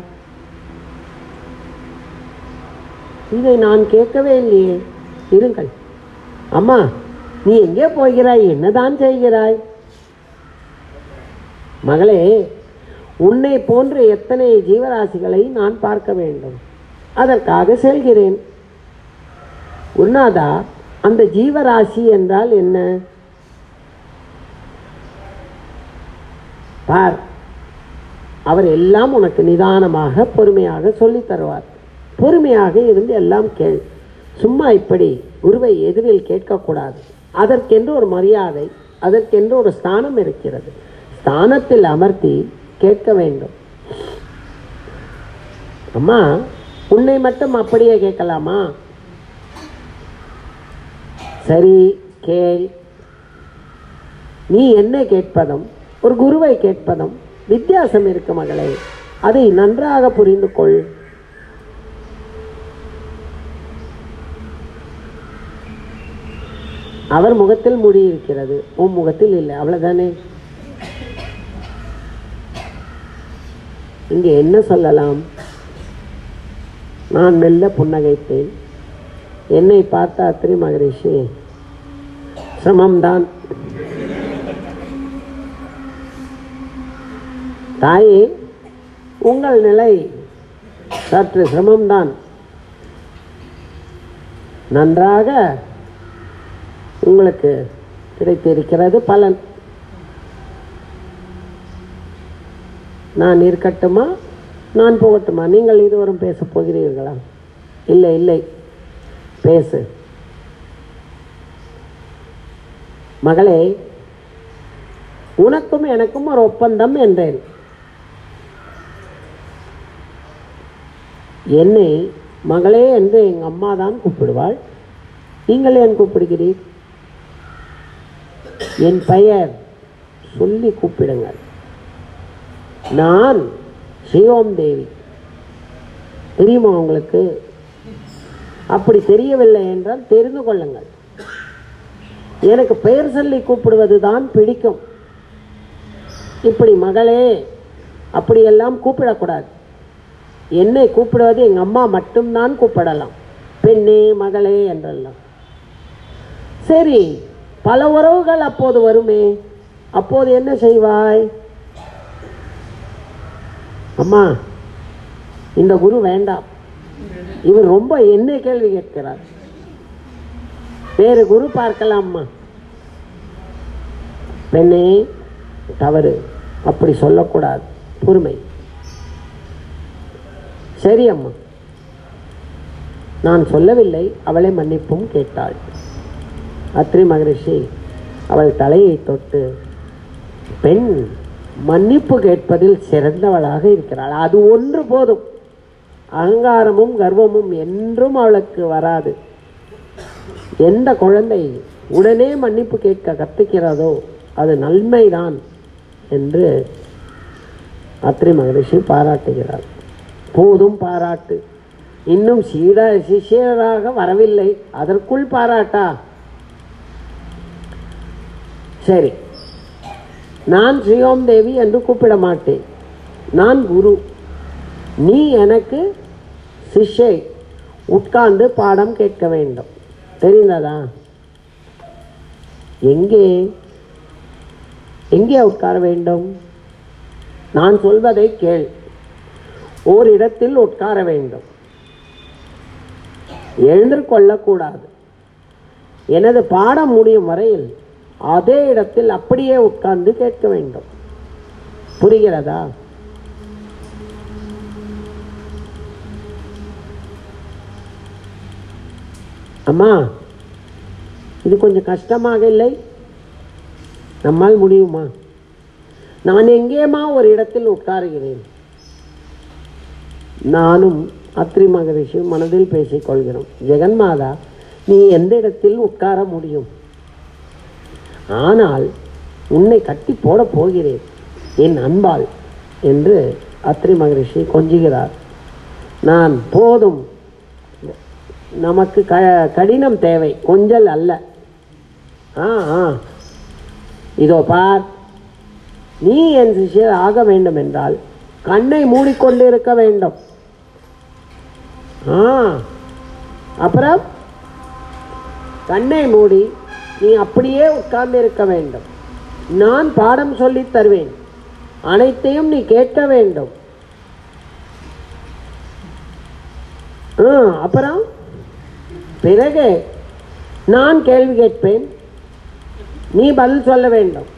இதை நான் கேட்கவே இல்லையே இருங்கள் அம்மா நீ எங்கே போகிறாய் என்னதான் செய்கிறாய் மகளே உன்னை போன்ற எத்தனை ஜீவராசிகளை நான் பார்க்க வேண்டும் அதற்காக செல்கிறேன் உன்னாதா அந்த ஜீவராசி என்றால் என்ன பார் அவர் எல்லாம் உனக்கு நிதானமாக பொறுமையாக சொல்லித் தருவார் பொறுமையாக இருந்து எல்லாம் கேள் சும்மா இப்படி குருவை எதிரில் கேட்கக்கூடாது அதற்கென்று ஒரு மரியாதை அதற்கென்று ஒரு ஸ்தானம் இருக்கிறது ஸ்தானத்தில் அமர்த்தி கேட்க வேண்டும் அம்மா உன்னை மட்டும் அப்படியே கேட்கலாமா சரி கேள் நீ என்ன கேட்பதும் ஒரு குருவை கேட்பதும் வித்தியாசம் இருக்கு மகளே அதை நன்றாக புரிந்து கொள் அவர் முகத்தில் முடி இருக்கிறது உன் முகத்தில் இல்லை அவ்வளவுதானே இங்கே என்ன சொல்லலாம் நான் மெல்ல புன்னகைத்தேன் என்னை பார்த்த அத்திரி மகரிஷி சிரமம்தான் தாயே உங்கள் நிலை சற்று சிரமம்தான் நன்றாக உங்களுக்கு கிடைத்திருக்கிறது பலன் நான் இருக்கட்டுமா நான் போகட்டுமா நீங்கள் இருவரும் பேசப் போகிறீர்களா இல்லை இல்லை பேசு மகளே உனக்கும் எனக்கும் ஒரு ஒப்பந்தம் என்றேன் என்னை மகளே என்று எங்கள் அம்மா தான் கூப்பிடுவாள் நீங்கள் ஏன் கூப்பிடுகிறீர் என் பெயர் சொல்லி கூப்பிடுங்கள் நான் சிவோம் தேவி தெரியுமா உங்களுக்கு அப்படி தெரியவில்லை என்றால் தெரிந்து கொள்ளுங்கள் எனக்கு பெயர் சொல்லி கூப்பிடுவது தான் பிடிக்கும் இப்படி மகளே அப்படியெல்லாம் கூப்பிடக்கூடாது என்னை கூப்பிடுவது எங்கள் அம்மா மட்டும்தான் கூப்பிடலாம் பெண்ணே மகளே என்றெல்லாம் சரி பல உறவுகள் அப்போது வருமே அப்போது என்ன செய்வாய் அம்மா இந்த குரு வேண்டாம் இவர் ரொம்ப என்ன கேள்வி கேட்கிறார் வேறு குரு பார்க்கலாம்மா பெண்ணே தவறு அப்படி சொல்லக்கூடாது பொறுமை சரி அம்மா நான் சொல்லவில்லை அவளை மன்னிப்பும் கேட்டாள் அத்ரி மகரிஷி அவள் தலையை தொட்டு பெண் மன்னிப்பு கேட்பதில் சிறந்தவளாக இருக்கிறாள் அது ஒன்று போதும் அகங்காரமும் கர்வமும் என்றும் அவளுக்கு வராது எந்த குழந்தை உடனே மன்னிப்பு கேட்க கத்துக்கிறதோ அது நன்மைதான் என்று அத்ரி மகரிஷி பாராட்டுகிறார் போதும் பாராட்டு இன்னும் சீட சிஷியராக வரவில்லை அதற்குள் பாராட்டா சரி நான் ஸ்ரீயோம் தேவி என்று கூப்பிட மாட்டேன் நான் குரு நீ எனக்கு சிஷ்யை உட்கார்ந்து பாடம் கேட்க வேண்டும் தெரிந்ததா எங்கே எங்கே உட்கார வேண்டும் நான் சொல்வதை கேள் ஓரிடத்தில் உட்கார வேண்டும் எழுந்து கொள்ளக்கூடாது எனது பாடம் முடியும் வரையில் அதே இடத்தில் அப்படியே உட்கார்ந்து கேட்க வேண்டும் புரிகிறதா அம்மா இது கொஞ்சம் கஷ்டமாக இல்லை நம்மால் முடியுமா நான் எங்கேயுமா ஒரு இடத்தில் உட்காருகிறேன் நானும் அத்ரி மகரிஷி மனதில் பேசிக்கொள்கிறோம் ஜெகன்மாதா நீ எந்த இடத்தில் உட்கார முடியும் ஆனால் உன்னை கட்டி போட போகிறேன் என் அன்பாள் என்று அத்ரி மகரிஷி கொஞ்சுகிறார் நான் போதும் நமக்கு க கடினம் தேவை கொஞ்சல் அல்ல ஆ ஆ இதோ பார் நீ என் சிஷ்யர் ஆக வேண்டும் என்றால் கண்ணை மூடிக்கொண்டு இருக்க வேண்டும் ஆ அப்புறம் கண்ணை மூடி நீ அப்படியே உட்கார்ந்து இருக்க வேண்டும் நான் பாடம் சொல்லித் தருவேன் அனைத்தையும் நீ கேட்க வேண்டும் ஆ, அப்புறம் பிறகு நான் கேள்வி கேட்பேன் நீ பதில் சொல்ல வேண்டும்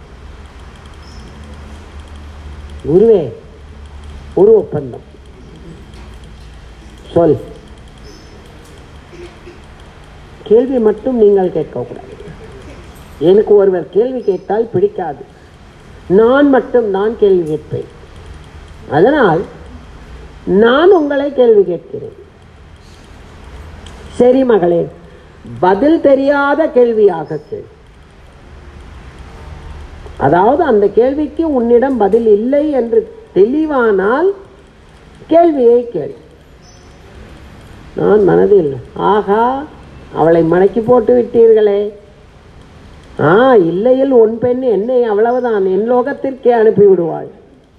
குருவே ஒரு ஒப்பந்தம் சொல் கேள்வி மட்டும் நீங்கள் கேட்கக்கூடாது எனக்கு ஒருவர் கேள்வி கேட்டால் பிடிக்காது நான் மட்டும் நான் கேள்வி கேட்பேன் அதனால் நான் உங்களை கேள்வி கேட்கிறேன் சரி மகளே பதில் தெரியாத கேள்வியாக கேள் அதாவது அந்த கேள்விக்கு உன்னிடம் பதில் இல்லை என்று தெளிவானால் கேள்வியை கேள் நான் மனதில் ஆகா அவளை மடக்கி போட்டு விட்டீர்களே ஆ இல்லையில் உன் பெண் என்னை அவ்வளவுதான் என் லோகத்திற்கே அனுப்பி விடுவாள்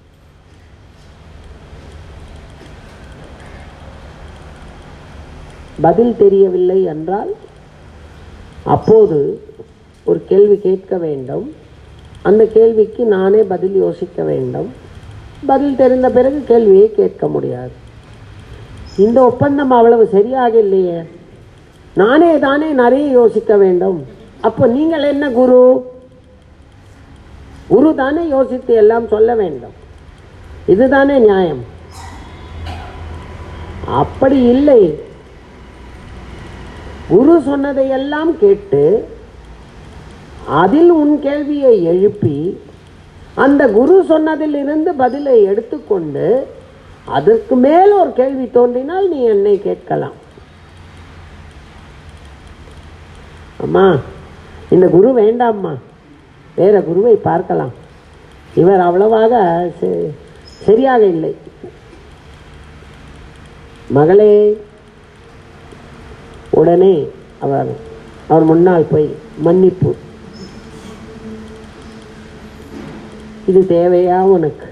பதில் தெரியவில்லை என்றால் அப்போது ஒரு கேள்வி கேட்க வேண்டும் அந்த கேள்விக்கு நானே பதில் யோசிக்க வேண்டும் பதில் தெரிந்த பிறகு கேள்வியை கேட்க முடியாது இந்த ஒப்பந்தம் அவ்வளவு சரியாக இல்லையே நானே தானே நிறைய யோசிக்க வேண்டும் அப்போ நீங்கள் என்ன குரு குரு தானே யோசித்து எல்லாம் சொல்ல வேண்டும் இதுதானே நியாயம் அப்படி இல்லை குரு சொன்னதையெல்லாம் கேட்டு அதில் உன் கேள்வியை எழுப்பி அந்த குரு சொன்னதில் இருந்து பதிலை எடுத்துக்கொண்டு அதற்கு மேல் ஒரு கேள்வி தோன்றினால் நீ என்னை கேட்கலாம் அம்மா இந்த குரு வேண்டாம்மா வேற குருவை பார்க்கலாம் இவர் அவ்வளவாக செ- சரியாக இல்லை மகளே உடனே அவர் அவர் முன்னால் போய் மன்னிப்பு இது தேவையா உனக்கு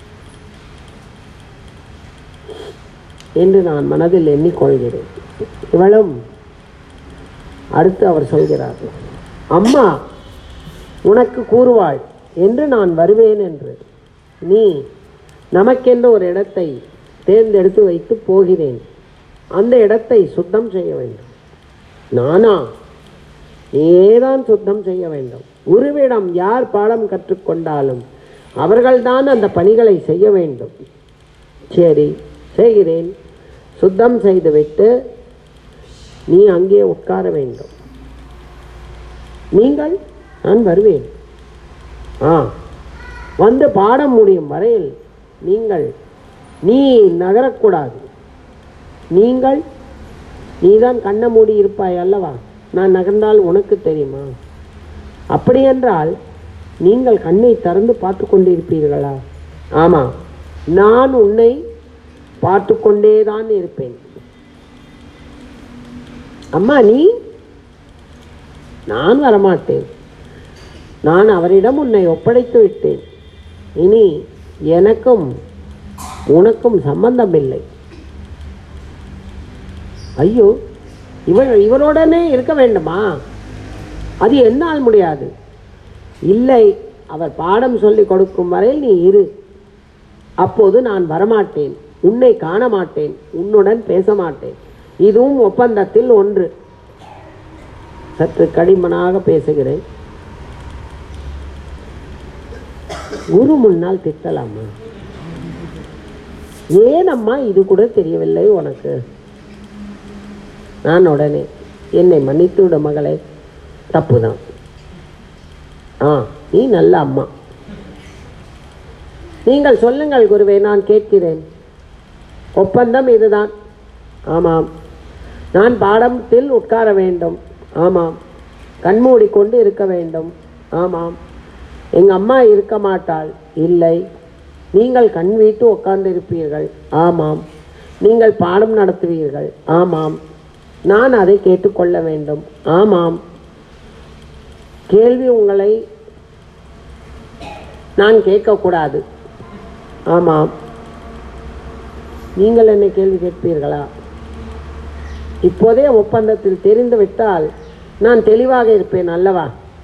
என்று நான் மனதில் எண்ணிக்கொள்கிறேன் இவளும் அடுத்து அவர் சொல்கிறார் அம்மா உனக்கு கூறுவாள் என்று நான் வருவேன் என்று நீ நமக்கென்று ஒரு இடத்தை தேர்ந்தெடுத்து வைத்து போகிறேன் அந்த இடத்தை சுத்தம் செய்ய வேண்டும் நானா நீதான் சுத்தம் செய்ய வேண்டும் குருவிடம் யார் பாடம் கற்றுக்கொண்டாலும் அவர்கள்தான் அந்த பணிகளை செய்ய வேண்டும் சரி செய்கிறேன் சுத்தம் செய்துவிட்டு நீ அங்கே உட்கார வேண்டும் நீங்கள் நான் வருவேன் ஆ வந்து பாடம் முடியும் வரையில் நீங்கள் நீ நகரக்கூடாது நீங்கள் நீதான் கண்ணை மூடி இருப்பாய் அல்லவா நான் நகர்ந்தால் உனக்கு தெரியுமா அப்படி என்றால் நீங்கள் கண்ணை திறந்து பார்த்து கொண்டிருப்பீர்களா ஆமாம் நான் உன்னை பார்த்து கொண்டே தான் இருப்பேன் அம்மா நீ நான் வரமாட்டேன் நான் அவரிடம் உன்னை ஒப்படைத்து விட்டேன் இனி எனக்கும் உனக்கும் சம்பந்தம் இல்லை ஐயோ இவன் இவனுடனே இருக்க வேண்டுமா அது என்னால் முடியாது இல்லை அவர் பாடம் சொல்லி கொடுக்கும் வரையில் நீ இரு அப்போது நான் வரமாட்டேன் உன்னை காண மாட்டேன் உன்னுடன் பேச மாட்டேன் இதுவும் ஒப்பந்தத்தில் ஒன்று சற்று கடிமனாக பேசுகிறேன் குரு முன்னால் திட்டலாமா ஏன் அம்மா இது கூட தெரியவில்லை உனக்கு நான் உடனே என்னை மன்னித்து விட மகளே தப்புதான் ஆ நீ நல்ல அம்மா நீங்கள் சொல்லுங்கள் குருவே நான் கேட்கிறேன் ஒப்பந்தம் இதுதான் ஆமாம் நான் பாடத்தில் உட்கார வேண்டும் ஆமாம் கண்மூடி கொண்டு இருக்க வேண்டும் ஆமாம் எங்கள் அம்மா இருக்க மாட்டாள் இல்லை நீங்கள் கண் வைத்து உட்கார்ந்திருப்பீர்கள் ஆமாம் நீங்கள் பாடம் நடத்துவீர்கள் ஆமாம் நான் அதை கேட்டுக்கொள்ள வேண்டும் ஆமாம் கேள்வி உங்களை நான் கேட்கக்கூடாது ஆமாம் நீங்கள் என்னை கேள்வி கேட்பீர்களா இப்போதே ஒப்பந்தத்தில் தெரிந்து விட்டால் நான் தெளிவாக இருப்பேன் அல்லவா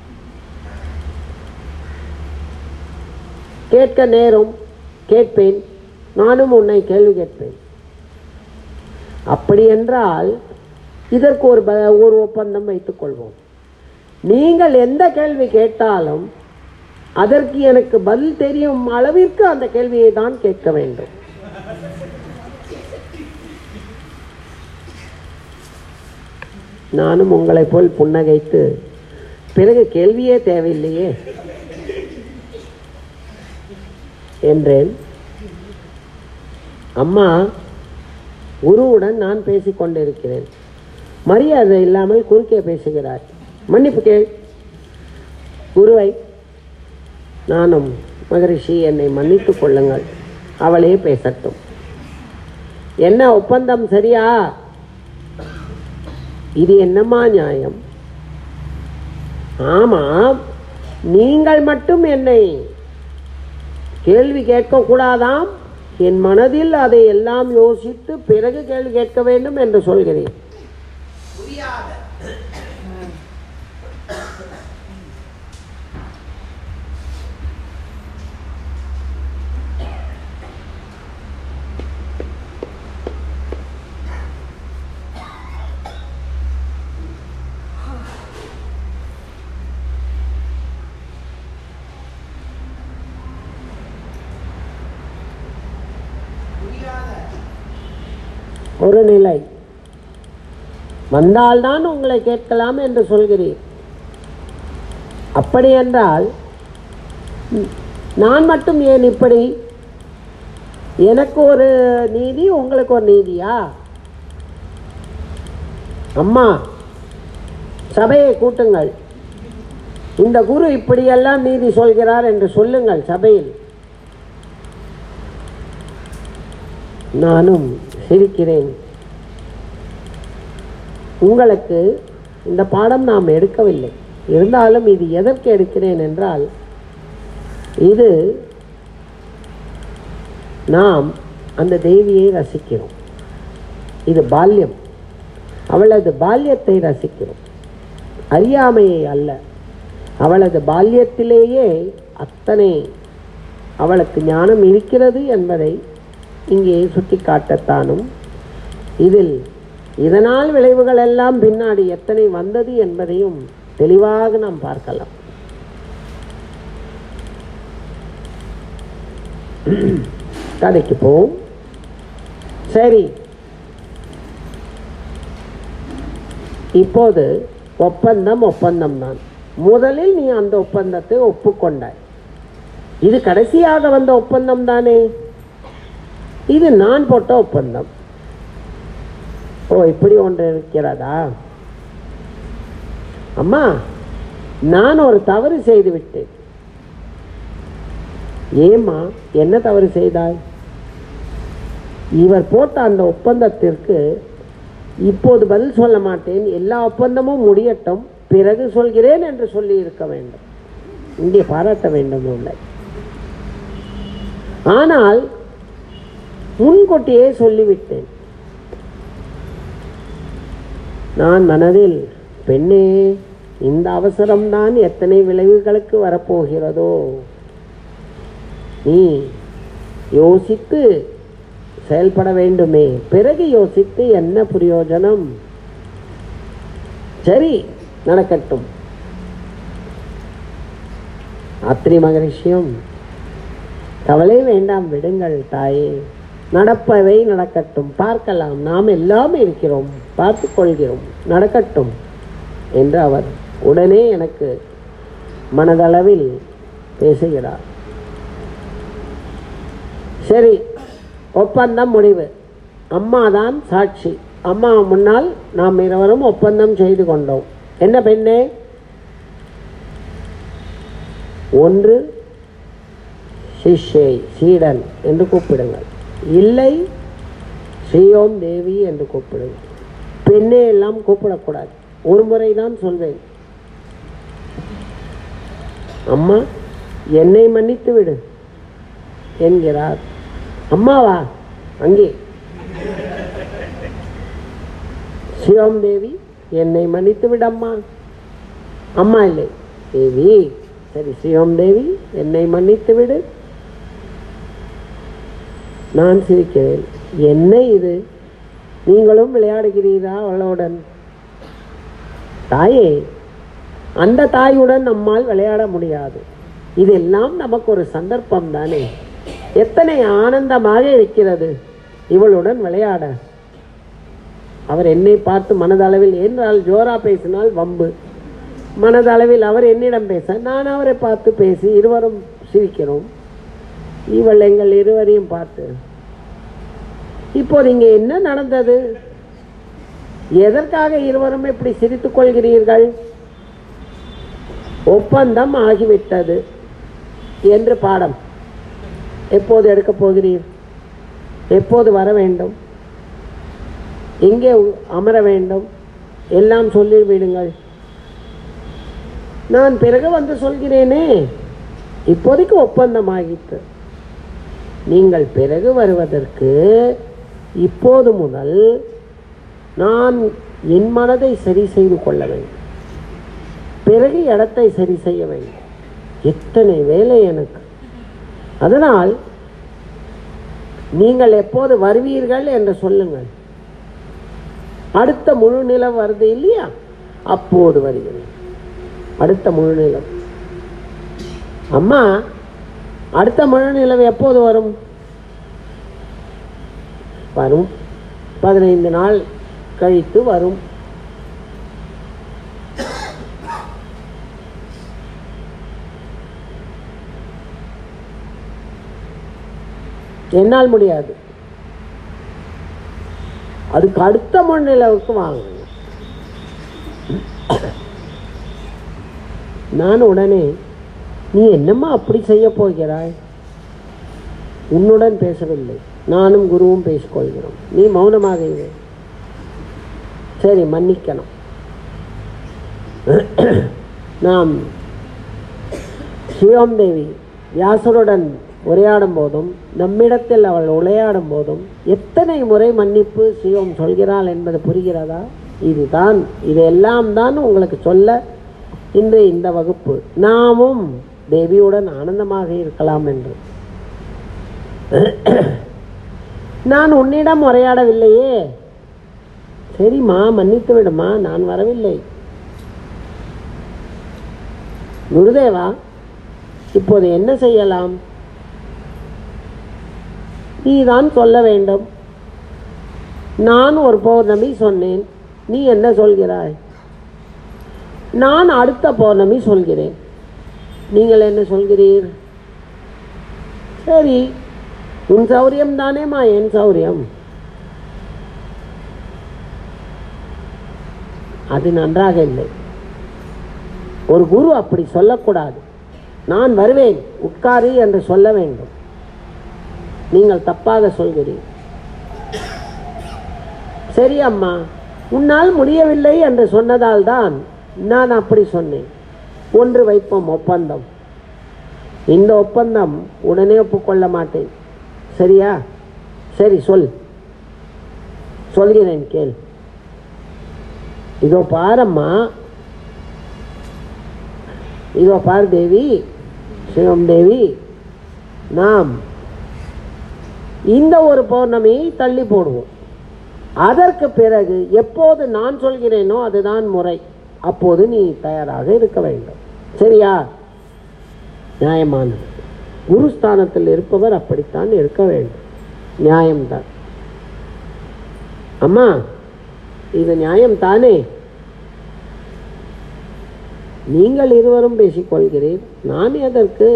கேட்க நேரும் கேட்பேன் நானும் உன்னை கேள்வி கேட்பேன் அப்படி என்றால் இதற்கு ஒரு ப- ஒரு ஒப்பந்தம் வைத்துக் கொள்வோம் நீங்கள் எந்த கேள்வி கேட்டாலும் அதற்கு எனக்கு பதில் தெரியும் அளவிற்கு அந்த கேள்வியை தான் கேட்க வேண்டும் நானும் உங்களைப் போல் புன்னகைத்து பிறகு கேள்வியே தேவையில்லையே என்றேன் அம்மா குருவுடன் நான் பேசிக் கொண்டிருக்கிறேன் மரியாதை இல்லாமல் குறுக்கே பேசுகிறார் மன்னிப்பு கேள் குருவை நானும் மகரிஷி என்னை மன்னித்துக் கொள்ளுங்கள் அவளே பேசட்டும் என்ன ஒப்பந்தம் சரியா இது என்னம்மா நியாயம் ஆமாம் நீங்கள் மட்டும் என்னை கேள்வி கேட்கக்கூடாதாம் என் மனதில் அதை எல்லாம் யோசித்து பிறகு கேள்வி கேட்க வேண்டும் என்று சொல்கிறேன் ஒரு நிலை வந்தால்தான் உங்களை கேட்கலாம் என்று சொல்கிறேன் அப்படி என்றால் ம், நான் மட்டும் ஏன் இப்படி எனக்கு ஒரு நீதி உங்களுக்கு ஒரு நீதியா அம்மா சபையை கூட்டுங்கள் இந்த குரு இப்படியெல்லாம் நீதி சொல்கிறார் என்று சொல்லுங்கள் சபையில் நானும் சிரிக்கிறேன் உங்களுக்கு இந்த பாடம் நாம் எடுக்கவில்லை இருந்தாலும் இது எதற்கு எடுக்கிறேன் என்றால் இது நாம் அந்த தேவியை ரசிக்கிறோம் இது பால்யம் அவளது பால்யத்தை ரசிக்கிறோம் அறியாமையை அல்ல அவளது பால்யத்திலேயே அத்தனை அவளுக்கு ஞானம் இருக்கிறது என்பதை இங்கே சுட்டிக்காட்டத்தானும் இதில் இதனால் விளைவுகள் எல்லாம் பின்னாடி எத்தனை வந்தது என்பதையும் தெளிவாக நாம் பார்க்கலாம் கதைக்கு போவோம் சரி இப்போது ஒப்பந்தம் ஒப்பந்தம் தான் முதலில் நீ அந்த ஒப்பந்தத்தை ஒப்புக்கொண்டாய் இது கடைசியாக வந்த ஒப்பந்தம் தானே இது நான் போட்ட ஒப்பந்தம் ஓ இப்படி ஒன்று இருக்கிறதா அம்மா நான் ஒரு தவறு செய்து விட்டேன் ஏம்மா என்ன தவறு செய்தாய் இவர் போட்ட அந்த ஒப்பந்தத்திற்கு இப்போது பதில் சொல்ல மாட்டேன் எல்லா ஒப்பந்தமும் முடியட்டும் பிறகு சொல்கிறேன் என்று சொல்லி இருக்க வேண்டும் இங்கே பாராட்ட வேண்டும் உங்களை ஆனால் முன்கூட்டியே சொல்லிவிட்டேன் நான் மனதில் பெண்ணே இந்த அவசரம்தான் எத்தனை விளைவுகளுக்கு வரப்போகிறதோ நீ யோசித்து செயல்பட வேண்டுமே பிறகு யோசித்து என்ன பிரயோஜனம் சரி நடக்கட்டும் அத்ரி மகரிஷியும் கவலை வேண்டாம் விடுங்கள் தாயே நடப்பவை நடக்கட்டும் பார்க்கலாம் நாம் எல்லாம் இருக்கிறோம் பார்த்து கொள்கிறோம் நடக்கட்டும் என்று அவர் உடனே எனக்கு மனதளவில் பேசுகிறார் சரி ஒப்பந்தம் முடிவு அம்மா தான் சாட்சி அம்மா முன்னால் நாம் இருவரும் ஒப்பந்தம் செய்து கொண்டோம் என்ன பெண்ணே ஒன்று சிஷ்யை சீடன் என்று கூப்பிடுங்கள் இல்லை ஸ்ரீயோம் தேவி என்று கூப்பிடுங்கள் பெண்ணே எல்லாம் கூப்பிடக்கூடாது ஒரு முறை தான் சொல்வேன் அம்மா என்னை மன்னித்து விடு என்கிறார் அம்மாவா அங்கே சிவம் தேவி என்னை மன்னித்து விடு அம்மா அம்மா இல்லை தேவி சரி சிவம் தேவி என்னை மன்னித்து விடு நான் சிரிக்கிறேன் என்ன இது நீங்களும் விளையாடுகிறீரா அவளுடன் தாயே அந்த தாயுடன் நம்மால் விளையாட முடியாது இதெல்லாம் நமக்கு ஒரு சந்தர்ப்பம் தானே எத்தனை ஆனந்தமாக இருக்கிறது இவளுடன் விளையாட அவர் என்னை பார்த்து மனதளவில் என்றால் ஜோரா பேசினால் வம்பு மனதளவில் அவர் என்னிடம் பேச நான் அவரை பார்த்து பேசி இருவரும் சிரிக்கிறோம் இவள் எங்கள் இருவரையும் பார்த்து இப்போது இங்கே என்ன நடந்தது எதற்காக இருவரும் இப்படி சிரித்துக் கொள்கிறீர்கள் ஒப்பந்தம் ஆகிவிட்டது என்று பாடம் எப்போது எடுக்கப் போகிறீர் எப்போது வர வேண்டும் எங்கே உ- அமர வேண்டும் எல்லாம் சொல்லி விடுங்கள் நான் பிறகு வந்து சொல்கிறேனே இப்போதைக்கு ஒப்பந்தம் ஆகிற்று நீங்கள் பிறகு வருவதற்கு இப்போது முதல் நான் என் மனதை சரி செய்து கொள்ள வேண்டும் பிறகு இடத்தை சரி செய்ய வேண்டும் எத்தனை வேலை எனக்கு அதனால் நீங்கள் எப்போது வருவீர்கள் என்று சொல்லுங்கள் அடுத்த முழு நிலம் வருது இல்லையா அப்போது வருகிறேன் அடுத்த முழு நிலம் அம்மா அடுத்த முழு நிலவு எப்போது வரும் வரும் பதினைந்து நாள் கழித்து வரும் என்னால் முடியாது அதுக்கு அடுத்த மண்ணிலவுக்கு வாங்க நான் உடனே நீ என்னம்மா அப்படி செய்ய போகிறாய் உன்னுடன் பேசவில்லை நானும் குருவும் பேசிக்கொள்கிறோம் நீ மௌனமாக இரு சரி மன்னிக்கணும் நாம் சிவம் தேவி வியாசருடன் உரையாடும் போதும் நம்மிடத்தில் அவள் உரையாடும் போதும் எத்தனை முறை மன்னிப்பு சிவம் சொல்கிறாள் என்பது புரிகிறதா இதுதான் இதெல்லாம் தான் உங்களுக்கு சொல்ல இன்று இந்த வகுப்பு நாமும் தேவியுடன் ஆனந்தமாக இருக்கலாம் என்று நான் உன்னிடம் உரையாடவில்லையே சரிம்மா மன்னித்து விடுமா நான் வரவில்லை குருதேவா இப்போது என்ன செய்யலாம் நீதான் சொல்ல வேண்டும் நான் ஒரு பௌர்ணமி சொன்னேன் நீ என்ன சொல்கிறாய் நான் அடுத்த பௌர்ணமி சொல்கிறேன் நீங்கள் என்ன சொல்கிறீர் சரி உன் சௌரியம் தானேம்மா என் சௌரியம் அது நன்றாக இல்லை ஒரு குரு அப்படி சொல்லக்கூடாது நான் வருவேன் உட்காரு என்று சொல்ல வேண்டும் நீங்கள் தப்பாக சொல்கிறீர் சரி அம்மா உன்னால் முடியவில்லை என்று சொன்னதால் தான் நான் அப்படி சொன்னேன் ஒன்று வைப்போம் ஒப்பந்தம் இந்த ஒப்பந்தம் உடனே ஒப்புக்கொள்ள மாட்டேன் சரியா சரி சொல் சொல்கிறேன் கேள் இதோ பாரம்மா இதோ பார் தேவி சிவம் தேவி நாம் இந்த ஒரு பௌர்ணமியை தள்ளி போடுவோம் அதற்கு பிறகு எப்போது நான் சொல்கிறேனோ அதுதான் முறை அப்போது நீ தயாராக இருக்க வேண்டும் சரியா நியாயமானது குருஸ்தானத்தில் இருப்பவர் அப்படித்தான் இருக்க வேண்டும் நியாயம்தான் அம்மா இது நியாயம் தானே நீங்கள் இருவரும் பேசிக்கொள்கிறீர் நான் எதற்கு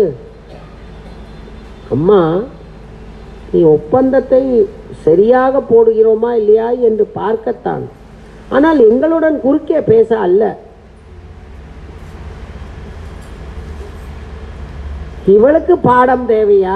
அம்மா நீ ஒப்பந்தத்தை சரியாக போடுகிறோமா இல்லையா என்று பார்க்கத்தான் ஆனால் எங்களுடன் குறுக்கே பேச அல்ல இவளுக்கு பாடம் தேவையா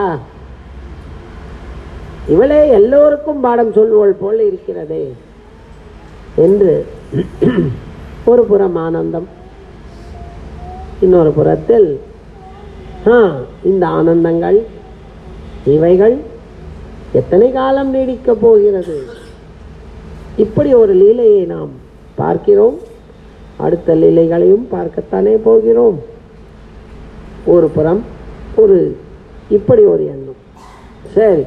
இவளே எல்லோருக்கும் பாடம் சொல்லுவள் போல் இருக்கிறதே என்று ஒரு புறம் ஆனந்தம் இன்னொரு புறத்தில் ஆ இந்த ஆனந்தங்கள் இவைகள் எத்தனை காலம் நீடிக்கப் போகிறது இப்படி ஒரு லீலையை நாம் பார்க்கிறோம் அடுத்த லீலைகளையும் பார்க்கத்தானே போகிறோம் ஒரு புறம் ஒரு இப்படி ஒரு எண்ணம் சரி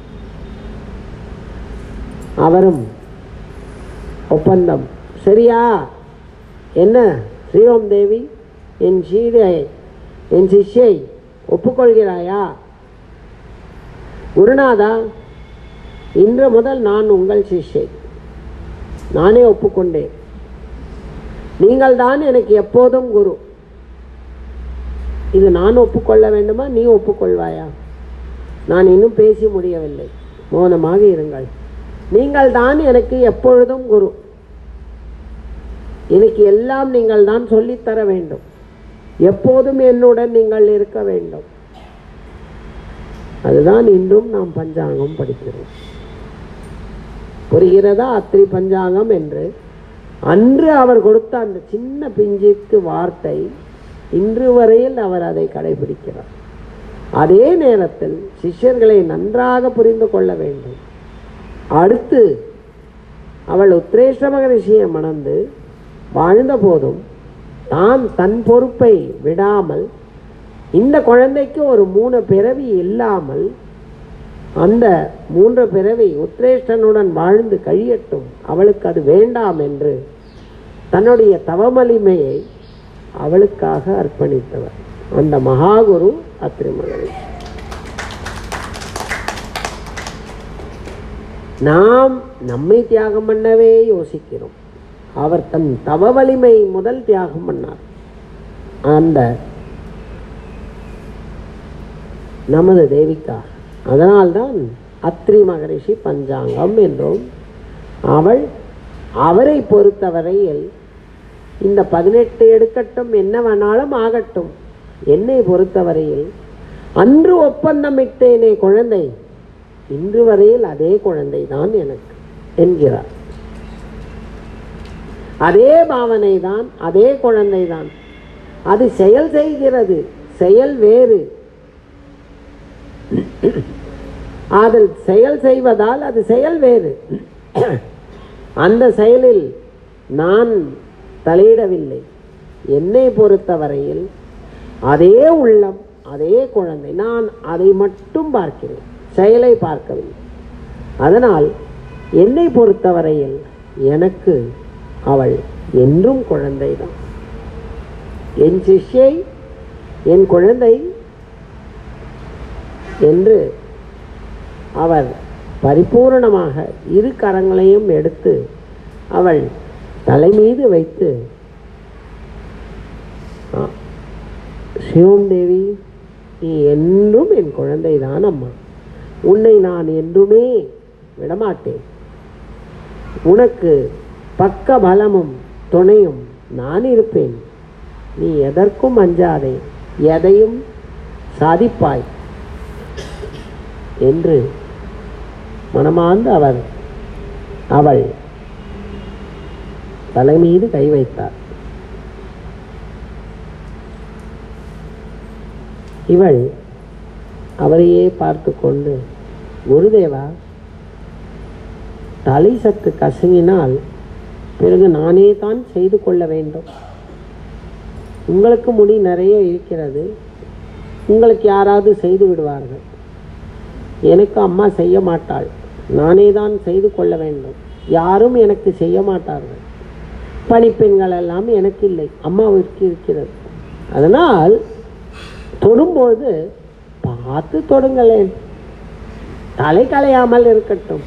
அவரும் ஒப்பந்தம் சரியா என்ன ஸ்ரீஓம் தேவி என் சீடை என் சிஷ்யை ஒப்புக்கொள்கிறாயா குருநாதா இன்று முதல் நான் உங்கள் சிஷ்யை நானே ஒப்புக்கொண்டேன் நீங்கள் தான் எனக்கு எப்போதும் குரு இது நான் ஒப்புக்கொள்ள வேண்டுமா நீ ஒப்புக்கொள்வாயா நான் இன்னும் பேசி முடியவில்லை மௌனமாக இருங்கள் நீங்கள் தான் எனக்கு எப்பொழுதும் குரு எனக்கு எல்லாம் நீங்கள் தான் சொல்லித்தர வேண்டும் எப்போதும் என்னுடன் நீங்கள் இருக்க வேண்டும் அதுதான் இன்றும் நாம் பஞ்சாங்கம் படிக்கிறோம் புரிகிறதா அத்திரி பஞ்சாங்கம் என்று அன்று அவர் கொடுத்த அந்த சின்ன பிஞ்சுக்கு வார்த்தை இன்று வரையில் அவர் அதை கடைபிடிக்கிறார் அதே நேரத்தில் சிஷ்யர்களை நன்றாக புரிந்து கொள்ள வேண்டும் அடுத்து அவள் உத்ரேஷ மகரிஷியை மணந்து வாழ்ந்த போதும் தான் தன் பொறுப்பை விடாமல் இந்த குழந்தைக்கு ஒரு மூணு பிறவி இல்லாமல் அந்த மூன்று பிறவி உத்ரேஷ்டனுடன் வாழ்ந்து கழியட்டும் அவளுக்கு அது வேண்டாம் என்று தன்னுடைய தவமலிமையை அவளுக்காக அர்ப்பணித்தவர் அந்த மகாகுரு அத்திரி மகரிஷி நாம் நம்மை தியாகம் பண்ணவே யோசிக்கிறோம் அவர் தன் தவ வலிமை முதல் தியாகம் பண்ணார் அந்த நமது தேவிக்காக அதனால்தான் அத்ரி மகரிஷி பஞ்சாங்கம் என்றும் அவள் அவரை பொறுத்தவரையில் இந்த பதினெட்டு எடுக்கட்டும் என்ன வேணாலும் ஆகட்டும் என்னை பொறுத்தவரையில் அன்று ஒப்பந்தமிட்டேனே குழந்தை இன்று வரையில் அதே குழந்தை தான் எனக்கு என்கிறார் அதே பாவனை தான் அதே குழந்தை தான் அது செயல் செய்கிறது செயல் வேறு அதில் செயல் செய்வதால் அது செயல் வேறு அந்த செயலில் நான் தலையிடவில்லை என்னை பொறுத்தவரையில் அதே உள்ளம் அதே குழந்தை நான் அதை மட்டும் பார்க்கிறேன் செயலை பார்க்கவில்லை அதனால் என்னை பொறுத்தவரையில் எனக்கு அவள் என்றும் குழந்தைதான் என் சிஷ்யை என் குழந்தை என்று அவர் பரிபூரணமாக இரு கரங்களையும் எடுத்து அவள் தலை மீது வைத்து "ஆ, சிவம் தேவி நீ என்றும் என் குழந்தைதான் அம்மா உன்னை நான் என்றுமே விடமாட்டேன் உனக்கு பக்க பலமும் துணையும் நான் இருப்பேன் நீ எதற்கும் அஞ்சாதே எதையும் சாதிப்பாய் என்று மனமார்ந்து அவர் அவள் தலை மீது கை வைத்தார் இவள் அவரையே பார்த்து கொண்டு குருதேவா தலை சற்று கசங்கினால் பிறகு நானே தான் செய்து கொள்ள வேண்டும் உங்களுக்கு முடி நிறைய இருக்கிறது உங்களுக்கு யாராவது செய்து விடுவார்கள் எனக்கு அம்மா செய்ய மாட்டாள் நானே தான் செய்து கொள்ள வேண்டும் யாரும் எனக்கு செய்ய மாட்டார்கள் பணிப்பெண்கள் எல்லாம் எனக்கு இல்லை அம்மாவிற்கு இருக்கிறது அதனால் தொடும்போது பார்த்து தொடுங்களேன் தலை கலையாமல் இருக்கட்டும்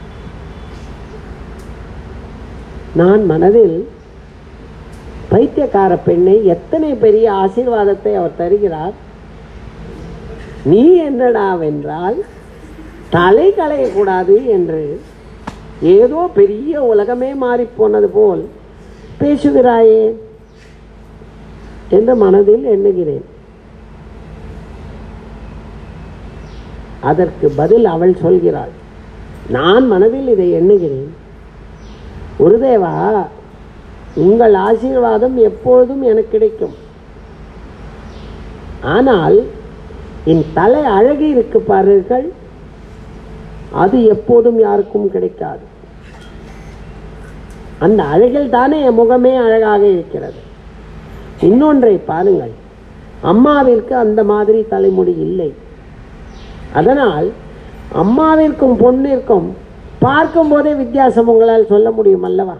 நான் மனதில் பைத்தியக்கார பெண்ணை எத்தனை பெரிய ஆசீர்வாதத்தை அவர் தருகிறார் நீ என்னடா வென்றால் தலை களையக்கூடாது என்று ஏதோ பெரிய உலகமே மாறிப்போனது போல் பேசுகிறாயே என்று மனதில் எண்ணுகிறேன் அதற்கு பதில் அவள் சொல்கிறாள் நான் மனதில் இதை எண்ணுகிறேன் குருதேவா உங்கள் ஆசீர்வாதம் எப்பொழுதும் எனக்கு கிடைக்கும் ஆனால் என் தலை அழகு இருக்கு பாருங்கள் அது எப்போதும் யாருக்கும் கிடைக்காது அந்த அழகில் தானே என் முகமே அழகாக இருக்கிறது இன்னொன்றை பாருங்கள் அம்மாவிற்கு அந்த மாதிரி தலைமுடி இல்லை அதனால் அம்மாவிற்கும் பொண்ணிற்கும் பார்க்கும் போதே வித்தியாசம் உங்களால் சொல்ல முடியும் அல்லவா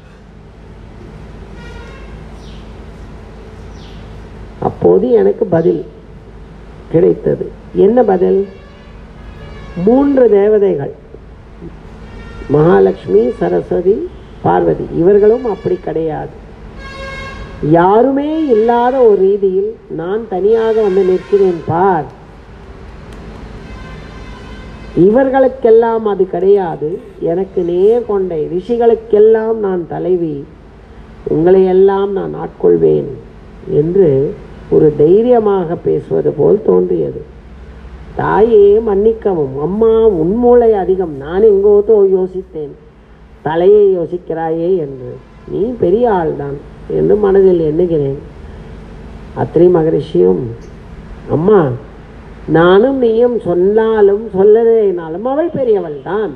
அப்போது எனக்கு பதில் கிடைத்தது என்ன பதில் மூன்று தேவதைகள் மகாலட்சுமி சரஸ்வதி பார்வதி இவர்களும் அப்படி கிடையாது யாருமே இல்லாத ஒரு ரீதியில் நான் தனியாக வந்து நிற்கிறேன் பார் இவர்களுக்கெல்லாம் அது கிடையாது எனக்கு நேர் கொண்டை ரிஷிகளுக்கெல்லாம் நான் தலைவி உங்களை எல்லாம் நான் ஆட்கொள்வேன் என்று ஒரு தைரியமாக பேசுவது போல் தோன்றியது தாயே மன்னிக்கவும் அம்மா உன் மூளை அதிகம் நான் எங்கோதோ யோசித்தேன் தலையை யோசிக்கிறாயே என்று நீ பெரிய ஆள்தான் என்று மனதில் எண்ணுகிறேன் அத்ரி மகரிஷியும் அம்மா நானும் நீயும் சொன்னாலும் சொல்லலைனாலும் அவள் பெரியவள் தான்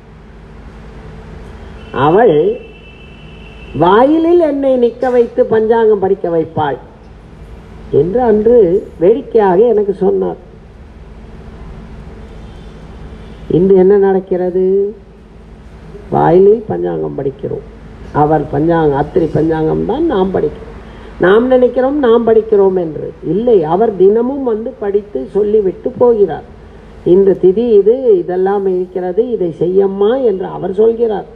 அவள் வாயிலில் என்னை நிற்க வைத்து பஞ்சாங்கம் படிக்க வைப்பாள் என்று அன்று வேடிக்கையாக எனக்கு சொன்னார் இன்று என்ன நடக்கிறது வாயிலில் பஞ்சாங்கம் படிக்கிறோம் அவர் பஞ்சாங்கம் அத்திரி பஞ்சாங்கம் தான் நாம் படிக்கிறோம் நாம் நினைக்கிறோம் நாம் படிக்கிறோம் என்று இல்லை அவர் தினமும் வந்து படித்து சொல்லிவிட்டு போகிறார் இந்த திதி இது இதெல்லாம் இருக்கிறது இதை செய்யம்மா என்று அவர் சொல்கிறார்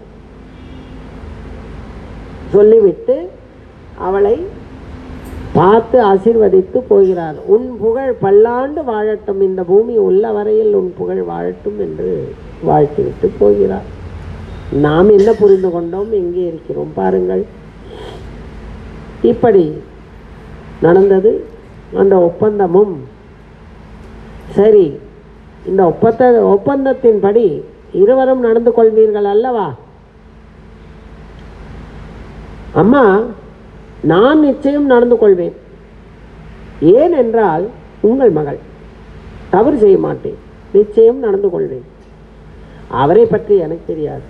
சொல்லிவிட்டு அவளை பார்த்து ஆசீர்வதித்து போகிறார் உன் புகழ் பல்லாண்டு வாழட்டும் இந்த பூமி உள்ள வரையில் உன் புகழ் வாழட்டும் என்று வாழ்த்திவிட்டு போகிறார் நாம் என்ன புரிந்து கொண்டோம் எங்கே இருக்கிறோம் பாருங்கள் இப்படி நடந்தது அந்த ஒப்பந்தமும் சரி இந்த ஒப்பந்த ஒப்பந்தத்தின்படி இருவரும் நடந்து கொள்வீர்கள் அல்லவா அம்மா நான் நிச்சயம் நடந்து கொள்வேன் ஏன் என்றால் உங்கள் மகள் தவறு செய்ய மாட்டேன் நிச்சயம் நடந்து கொள்வேன் அவரை பற்றி எனக்கு தெரியாது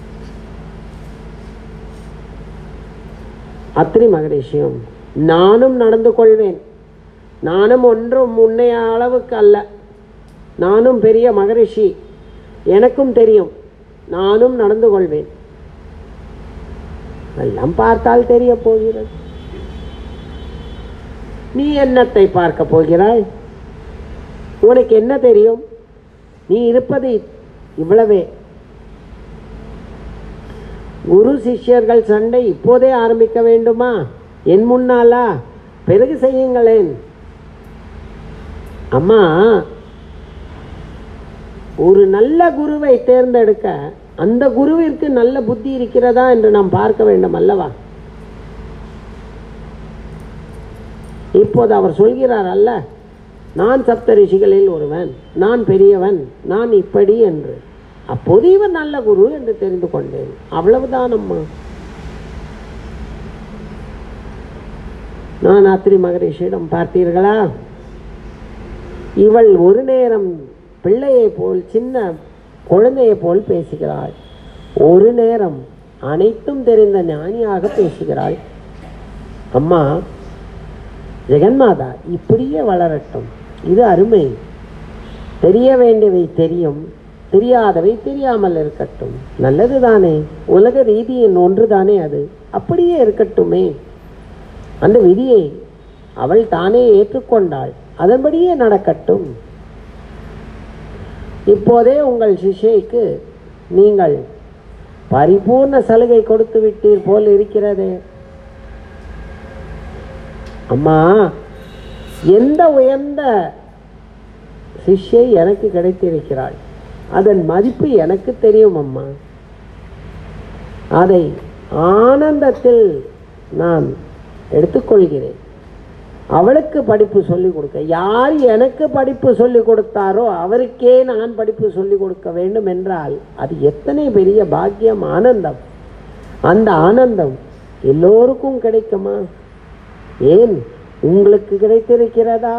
அத்திரி மகரிஷியும் நானும் நடந்து கொள்வேன் நானும் ஒன்றும் முன்னைய அளவுக்கு அல்ல நானும் பெரிய மகரிஷி எனக்கும் தெரியும் நானும் நடந்து கொள்வேன் எல்லாம் பார்த்தால் தெரிய போகிறது நீ என்னத்தை பார்க்க போகிறாய் உனக்கு என்ன தெரியும் நீ இருப்பது இவ்வளவே குரு சிஷ்யர்கள் சண்டை இப்போதே ஆரம்பிக்க வேண்டுமா என் முன்னாலா பிறகு செய்யுங்களேன் அம்மா ஒரு நல்ல குருவை தேர்ந்தெடுக்க அந்த குருவிற்கு நல்ல புத்தி இருக்கிறதா என்று நாம் பார்க்க வேண்டும் அல்லவா இப்போது அவர் சொல்கிறார் அல்ல நான் சப்த ரிஷிகளில் ஒருவன் நான் பெரியவன் நான் இப்படி என்று அப்போது இவர் நல்ல குரு என்று தெரிந்து கொண்டேன் அவ்வளவுதான் அம்மா நான் அத்திரி மகரிஷியிடம் பார்த்தீர்களா இவள் ஒரு நேரம் பிள்ளையை போல் சின்ன குழந்தையை போல் பேசுகிறாள் ஒரு நேரம் அனைத்தும் தெரிந்த ஞானியாக பேசுகிறாள் அம்மா ஜெகன்மாதா இப்படியே வளரட்டும் இது அருமை தெரிய வேண்டியவை தெரியும் தெரியாதவை தெரியாமல் இருக்கட்டும் நல்லது தானே உலக ரீதியின் ஒன்று தானே அது அப்படியே இருக்கட்டுமே அந்த விதியை அவள் தானே ஏற்றுக்கொண்டாள் அதன்படியே நடக்கட்டும் இப்போதே உங்கள் சிஷ்யைக்கு நீங்கள் பரிபூர்ண சலுகை கொடுத்து விட்டீர் போல் இருக்கிறதே அம்மா எந்த உயர்ந்த சிஷ்யை எனக்கு கிடைத்திருக்கிறாள் அதன் மதிப்பு எனக்கு தெரியும் அம்மா அதை ஆனந்தத்தில் நான் எடுத்துக்கொள்கிறேன் அவளுக்கு படிப்பு சொல்லிக் கொடுக்க யார் எனக்கு படிப்பு சொல்லிக் கொடுத்தாரோ அவருக்கே நான் படிப்பு சொல்லிக் கொடுக்க வேண்டும் என்றால் அது எத்தனை பெரிய பாக்கியம் ஆனந்தம் அந்த ஆனந்தம் எல்லோருக்கும் கிடைக்குமா ஏன் உங்களுக்கு கிடைத்திருக்கிறதா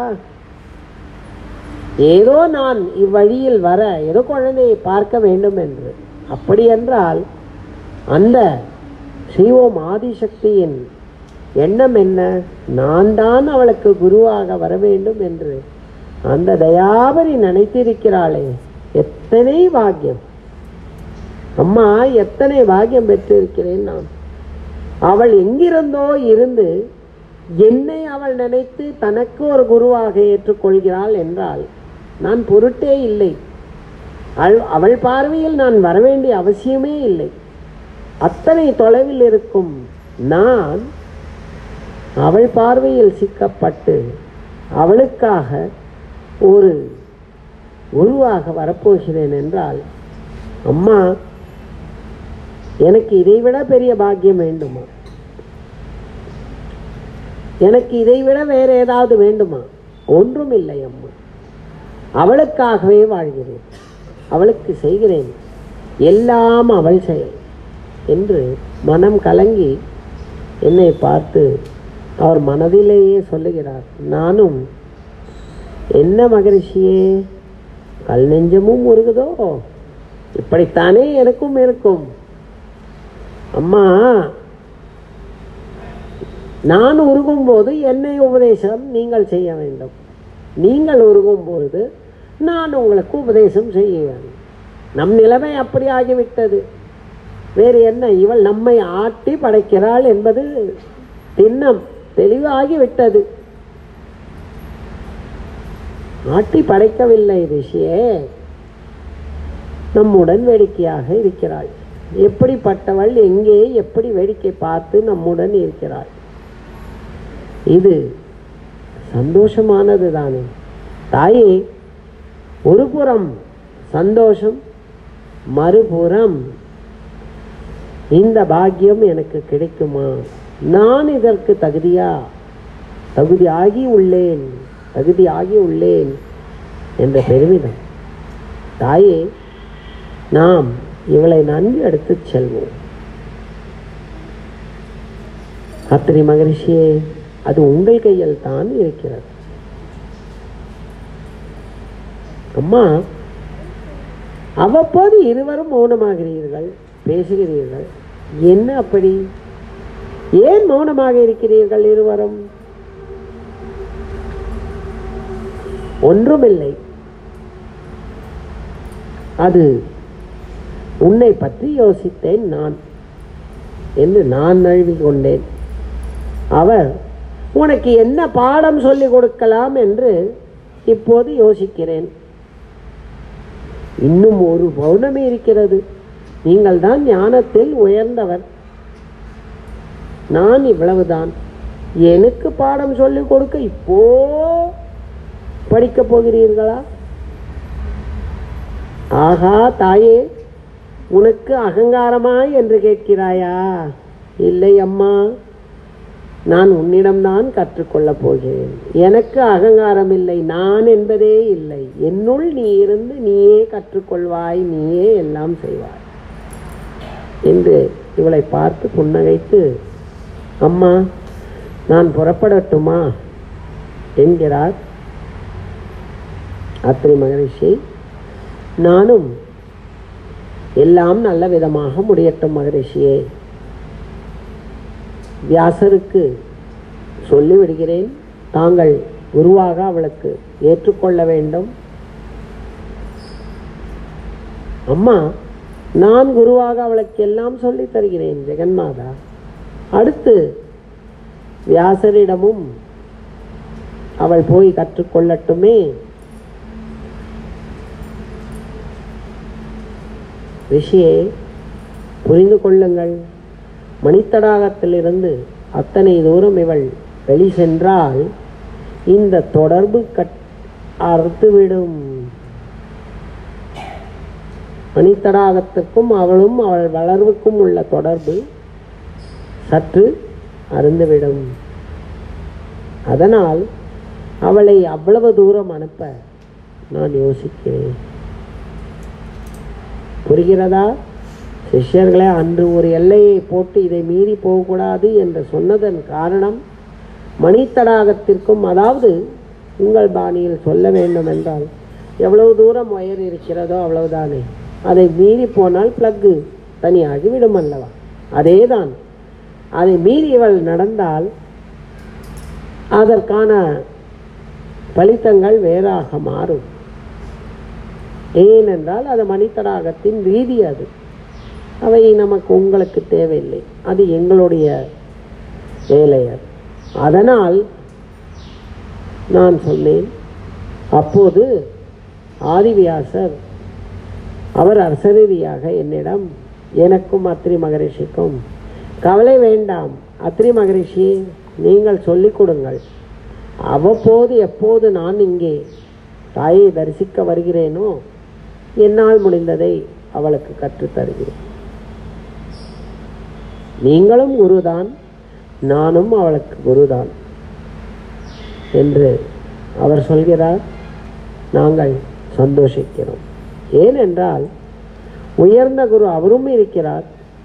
ஏதோ நான் இவ்வழியில் வர ஏதோ குழந்தையை பார்க்க வேண்டும் என்று அப்படி என்றால் அந்த ஸ்ரீஓம் ஆதிசக்தியின் எண்ணம் என்ன நான் தான் அவளுக்கு குருவாக வர வேண்டும் என்று அந்த தயாபரி நினைத்திருக்கிறாளே எத்தனை பாக்கியம் அம்மா எத்தனை பாக்கியம் பெற்றிருக்கிறேன் நான் அவள் எங்கிருந்தோ இருந்து என்னை அவள் நினைத்து தனக்கு ஒரு குருவாக ஏற்றுக்கொள்கிறாள் என்றால் நான் பொருட்டே இல்லை அவள் அவள் பார்வையில் நான் வரவேண்டிய அவசியமே இல்லை அத்தனை தொலைவில் இருக்கும் நான் அவள் பார்வையில் சிக்கப்பட்டு அவளுக்காக ஒரு குருவாக வரப்போகிறேன் என்றால் அம்மா எனக்கு இதைவிட பெரிய பாக்கியம் வேண்டுமா எனக்கு இதைவிட வேற ஏதாவது வேண்டுமா ஒன்றும் இல்லை அம்மா அவளுக்காகவே வாழ்கிறேன் அவளுக்கு செய்கிறேன் எல்லாம் அவள் செயல் என்று மனம் கலங்கி என்னை பார்த்து அவர் மனதிலேயே சொல்லுகிறார் நானும் என்ன மகரிஷியே கல் நெஞ்சமும் உருகுதோ இப்படித்தானே எனக்கும் இருக்கும் அம்மா நான் உருகும் போது என்னை உபதேசம் நீங்கள் செய்ய வேண்டும் நீங்கள் உருகும் பொழுது நான் உங்களுக்கு உபதேசம் செய்ய வேண்டும் நம் நிலைமை அப்படி ஆகிவிட்டது வேறு என்ன இவள் நம்மை ஆட்டி படைக்கிறாள் என்பது திண்ணம் தெளிவாகிவிட்டது ஆட்டி படைக்கவில்லை ரிஷியே நம்முடன் வேடிக்கையாக இருக்கிறாள் எப்படிப்பட்டவள் எங்கே எப்படி வேடிக்கை பார்த்து நம்முடன் இருக்கிறாள் இது சந்தோஷமானது தானே தாயே ஒரு புறம் சந்தோஷம் மறுபுறம் இந்த பாக்கியம் எனக்கு கிடைக்குமா நான் இதற்கு தகுதியா தகுதியாகி உள்ளேன் தகுதியாகி உள்ளேன் என்ற பெருமிதம் தாயே நாம் இவளை நன்கு எடுத்துச் செல்வோம் அத்திரி மகரிஷியே அது உங்கள் கையில் தான் இருக்கிறது அம்மா அவ்வப்போது இருவரும் மௌனமாகிறீர்கள் பேசுகிறீர்கள் என்ன அப்படி ஏன் மௌனமாக இருக்கிறீர்கள் இருவரும் ஒன்றுமில்லை அது உன்னை பற்றி யோசித்தேன் நான் என்று நான் நழுவி கொண்டேன் அவர் உனக்கு என்ன பாடம் சொல்லிக் கொடுக்கலாம் என்று இப்போது யோசிக்கிறேன் இன்னும் ஒரு பௌர்ணமி இருக்கிறது நீங்கள் தான் ஞானத்தில் உயர்ந்தவர் நான் இவ்வளவுதான் எனக்கு பாடம் சொல்லிக் கொடுக்க இப்போ படிக்கப் போகிறீர்களா ஆகா தாயே உனக்கு அகங்காரமாய் என்று கேட்கிறாயா இல்லை அம்மா நான் உன்னிடம்தான் கற்றுக்கொள்ளப் போகிறேன் எனக்கு அகங்காரம் இல்லை நான் என்பதே இல்லை என்னுள் நீ இருந்து நீயே கற்றுக்கொள்வாய் நீயே எல்லாம் செய்வாய் என்று இவளை பார்த்து புன்னகைத்து அம்மா நான் புறப்படட்டுமா என்கிறார் அத்திரி மகரிஷி நானும் எல்லாம் நல்ல விதமாக முடியட்டும் மகரிஷியே வியாசருக்கு சொல்லிவிடுகிறேன் தாங்கள் குருவாக அவளுக்கு ஏற்றுக்கொள்ள வேண்டும் அம்மா நான் குருவாக அவளுக்கு எல்லாம் சொல்லித் தருகிறேன் ஜெகன்மாதா அடுத்து வியாசரிடமும் அவள் போய் கற்றுக்கொள்ளட்டுமே ரிஷியே புரிந்து கொள்ளுங்கள் மணித்தடாகத்திலிருந்து அத்தனை தூரம் இவள் வெளி சென்றால் இந்த தொடர்பு கட் அறுத்துவிடும் மணித்தடாகத்துக்கும் அவளும் அவள் வளர்வுக்கும் உள்ள தொடர்பு சற்று அருந்துவிடும் அதனால் அவளை அவ்வளவு தூரம் அனுப்ப நான் யோசிக்கிறேன் புரிகிறதா சிஷ்யர்களே அன்று ஒரு எல்லையை போட்டு இதை மீறி போகக்கூடாது என்று சொன்னதன் காரணம் மணித்தடாகத்திற்கும் அதாவது உங்கள் பாணியில் சொல்ல வேண்டும் என்றால் எவ்வளவு தூரம் ஒயர் இருக்கிறதோ அவ்வளவுதானே அதை மீறி போனால் பிளக்கு தனியாகி விடும் அல்லவா அதேதான் அதை மீறி இவள் நடந்தால் அதற்கான பலித்தங்கள் வேறாக மாறும் ஏனென்றால் அது மணித்தடாகத்தின் ரீதி அது அவை நமக்கு உங்களுக்கு தேவையில்லை அது எங்களுடைய வேலை அது அதனால் நான் சொன்னேன் அப்போது ஆதிவியாசர் அவர் அசரீதியாக என்னிடம் எனக்கும் அத்ரி மகரிஷிக்கும் கவலை வேண்டாம் அத்ரி மகரிஷி நீங்கள் சொல்லிக் கொடுங்கள் அவ்வப்போது எப்போது நான் இங்கே தாயை தரிசிக்க வருகிறேனோ என்னால் முடிந்ததை அவளுக்கு கற்றுத் தருகிறேன் நீங்களும் குருதான் நானும் அவளுக்கு குருதான் என்று அவர் சொல்கிறார் நாங்கள் சந்தோஷிக்கிறோம் ஏனென்றால் உயர்ந்த குரு அவரும் இருக்கிறார்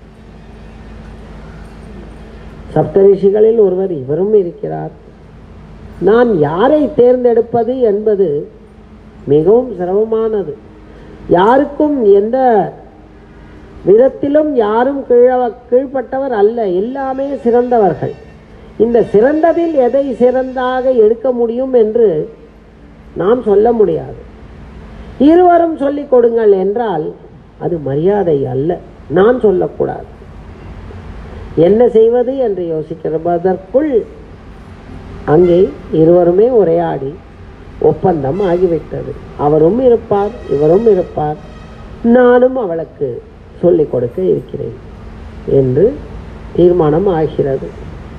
சப்தரிஷிகளில் ஒருவர் இவரும் இருக்கிறார் நான் யாரை தேர்ந்தெடுப்பது என்பது மிகவும் சிரமமானது யாருக்கும் எந்த விதத்திலும் யாரும் கீழ கீழ்ப்பட்டவர் அல்ல எல்லாமே சிறந்தவர்கள் இந்த சிறந்ததில் எதை சிறந்தாக எடுக்க முடியும் என்று நாம் சொல்ல முடியாது இருவரும் சொல்லிக் கொடுங்கள் என்றால் அது மரியாதை அல்ல நான் சொல்லக்கூடாது என்ன செய்வது என்று யோசிக்கிறதற்குள் அங்கே இருவருமே உரையாடி ஒப்பந்தம் ஆகிவிட்டது அவரும் இருப்பார் இவரும் இருப்பார் நானும் அவளுக்கு சொல்லிக் கொடுக்க இருக்கிறேன் என்று தீர்மானம் ஆகிறது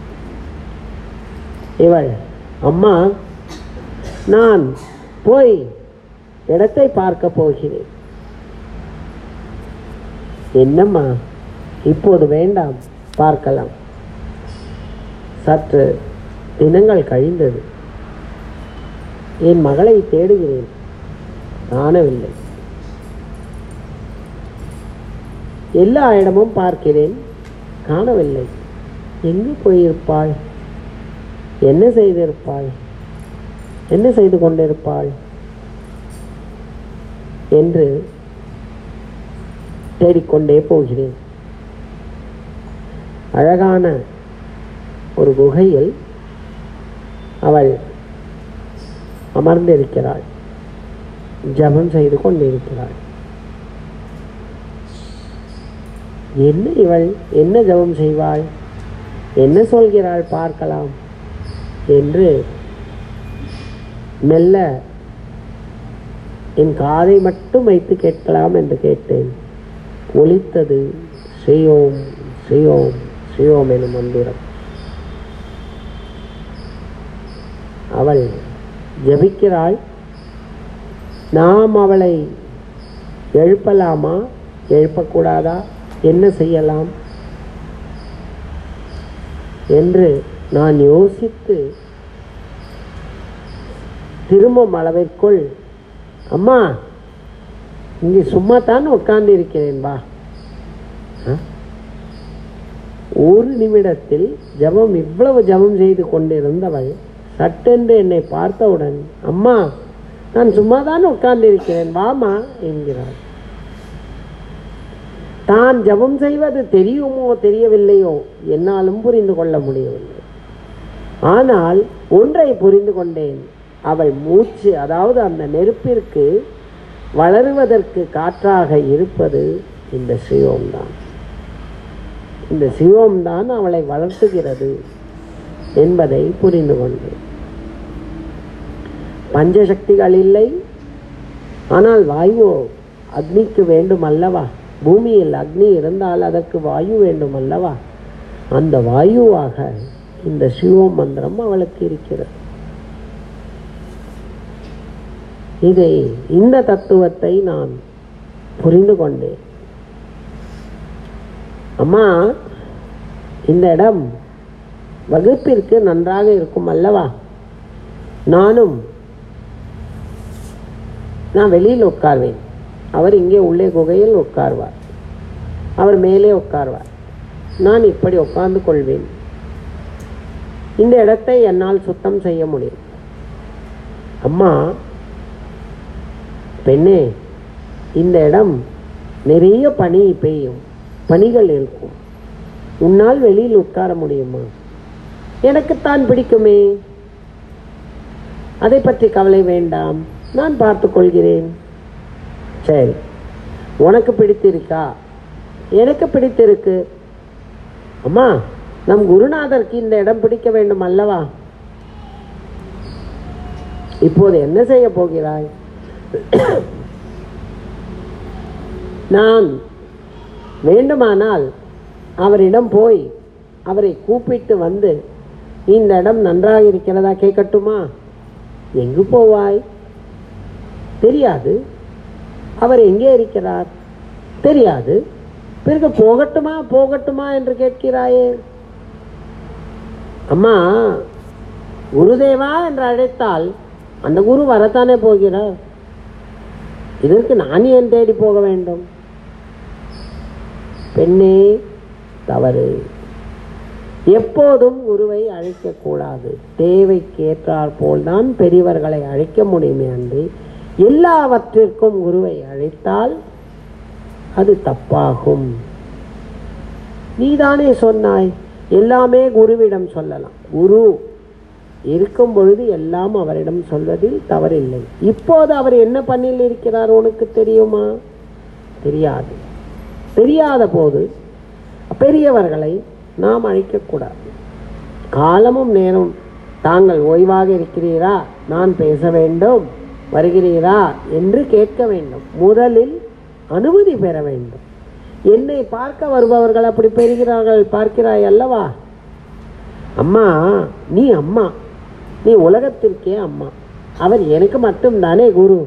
இவள் அம்மா நான் போய் இடத்தை பார்க்க போகிறேன் என்னம்மா இப்போது வேண்டாம் பார்க்கலாம் சற்று தினங்கள் கழிந்தது என் மகளை தேடுகிறேன் காணவில்லை எல்லா இடமும் பார்க்கிறேன் காணவில்லை எங்கு போயிருப்பாள் என்ன செய்திருப்பாள் என்ன செய்து கொண்டிருப்பாள் என்று தேடிக்கொண்டே போகிறேன் அழகான ஒரு குகையில் அவள் அமர்ந்திருக்கிறாள் ஜபம் செய்து கொண்டிருக்கிறாள் என்ன இவள் என்ன ஜபம் செய்வாள் என்ன சொல்கிறாள் பார்க்கலாம் என்று மெல்ல என் காதை மட்டும் வைத்து கேட்கலாம் என்று கேட்டேன் ஒலித்தது ஸ்ரீயோம் ஸ்ரீயோம் ஸ்ரீயோம் எனும் மந்திரம் அவள் ஜபிக்கிறாள் நாம் அவளை எழுப்பலாமா எழுப்பக்கூடாதா என்ன செய்யலாம் என்று நான் யோசித்து திரும்பும் அளவிற்குள் அம்மா இங்கே சும்மா தான் உட்கார்ந்து இருக்கிறேன் வா ஆ? ஒரு நிமிடத்தில் ஜபம் இவ்வளவு ஜபம் செய்து கொண்டிருந்தவள் சட்டென்று என்னை பார்த்தவுடன் அம்மா நான் சும்மா தான் உட்கார்ந்து இருக்கிறேன் வாமா என்கிறாள் தான் ஜபம் செய்வது தெரியுமோ தெரியவில்லையோ என்னாலும் புரிந்து கொள்ள முடியவில்லை ஆனால் ஒன்றை புரிந்து கொண்டேன் அவள் மூச்சு அதாவது அந்த நெருப்பிற்கு வளருவதற்கு காற்றாக இருப்பது இந்த சிவம் தான் இந்த சிவம் தான் அவளை வளர்த்துகிறது என்பதை புரிந்து கொண்டேன் பஞ்சசக்திகள் இல்லை ஆனால் வாயு அக்னிக்கு வேண்டும் அல்லவா பூமியில் அக்னி இருந்தால் அதற்கு வாயு வேண்டும் அல்லவா அந்த வாயுவாக இந்த சிவ மந்திரம் அவளுக்கு இருக்கிறது இதை இந்த தத்துவத்தை நான் புரிந்து கொண்டேன் அம்மா இந்த இடம் வகுப்பிற்கு நன்றாக இருக்கும் அல்லவா நானும் நான் வெளியில் உட்கார்வேன் அவர் இங்கே உள்ளே குகையில் உட்கார்வார் அவர் மேலே உட்கார்வார் நான் இப்படி உட்கார்ந்து கொள்வேன் இந்த இடத்தை என்னால் சுத்தம் செய்ய முடியும் அம்மா பெண்ணே இந்த இடம் நிறைய பனி பெய்யும் பனிகள் இருக்கும் உன்னால் வெளியில் உட்கார முடியுமா எனக்குத்தான் பிடிக்குமே அதை பற்றி கவலை வேண்டாம் நான் பார்த்துக் கொள்கிறேன் சரி உனக்கு பிடித்திருக்கா எனக்கு பிடித்திருக்கு அம்மா நம் குருநாதருக்கு இந்த இடம் பிடிக்க வேண்டும் அல்லவா இப்போது என்ன செய்ய போகிறாய் நான் வேண்டுமானால் அவரிடம் போய் அவரை கூப்பிட்டு வந்து இந்த இடம் நன்றாக இருக்கிறதா கேட்கட்டுமா எங்கு போவாய் தெரியாது அவர் எங்கே இருக்கிறார் தெரியாது பிறகு போகட்டுமா போகட்டுமா என்று கேட்கிறாயே அம்மா குருதேவா என்று அழைத்தால் அந்த குரு வரத்தானே போகிறார் இதற்கு நான் ஏன் தேடி போக வேண்டும் பெண்ணே தவறு எப்போதும் குருவை அழைக்கக்கூடாது தேவைக்கு ஏற்றாற் போல்தான் பெரியவர்களை அழைக்க முடியுமே அன்றி எல்லாவற்றிற்கும் குருவை அழைத்தால் அது தப்பாகும் நீதானே சொன்னாய் எல்லாமே குருவிடம் சொல்லலாம் குரு இருக்கும் பொழுது எல்லாம் அவரிடம் சொல்வதில் தவறில்லை இப்போது அவர் என்ன பண்ணில் இருக்கிறார் உனக்கு தெரியுமா தெரியாது தெரியாத போது பெரியவர்களை நாம் அழைக்கக்கூடாது காலமும் நேரம் தாங்கள் ஓய்வாக இருக்கிறீரா நான் பேச வேண்டும் வருகிறீரா என்று கேட்க வேண்டும் முதலில் அனுமதி பெற வேண்டும் என்னை பார்க்க வருபவர்கள் அப்படி பெறுகிறார்கள் பார்க்கிறாய் அல்லவா அம்மா நீ அம்மா நீ உலகத்திற்கே அம்மா அவர் எனக்கு மட்டும்தானே குரு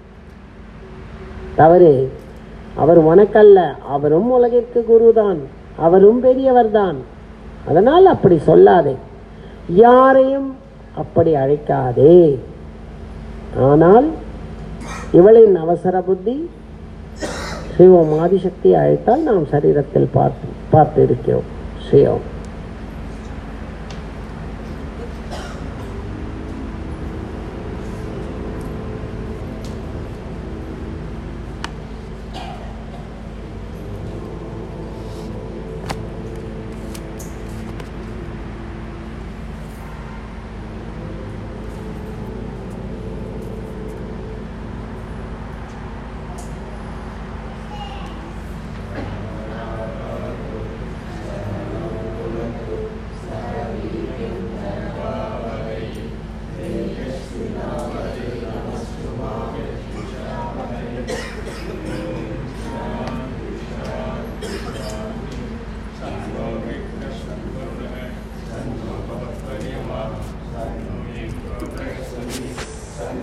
தவறு அவர் உனக்கல்ல அவரும் உலகிற்கு குருதான் அவரும் பெரியவர்தான் அதனால் அப்படி சொல்லாதே யாரையும் அப்படி அழைக்காதே ஆனால் இவளின் அவசர புத்தி சிவம் ஆதிசக்தியை அழைத்தால் நாம் சரீரத்தில் பார்த்து பார்த்து இருக்கிறோம் சிவம்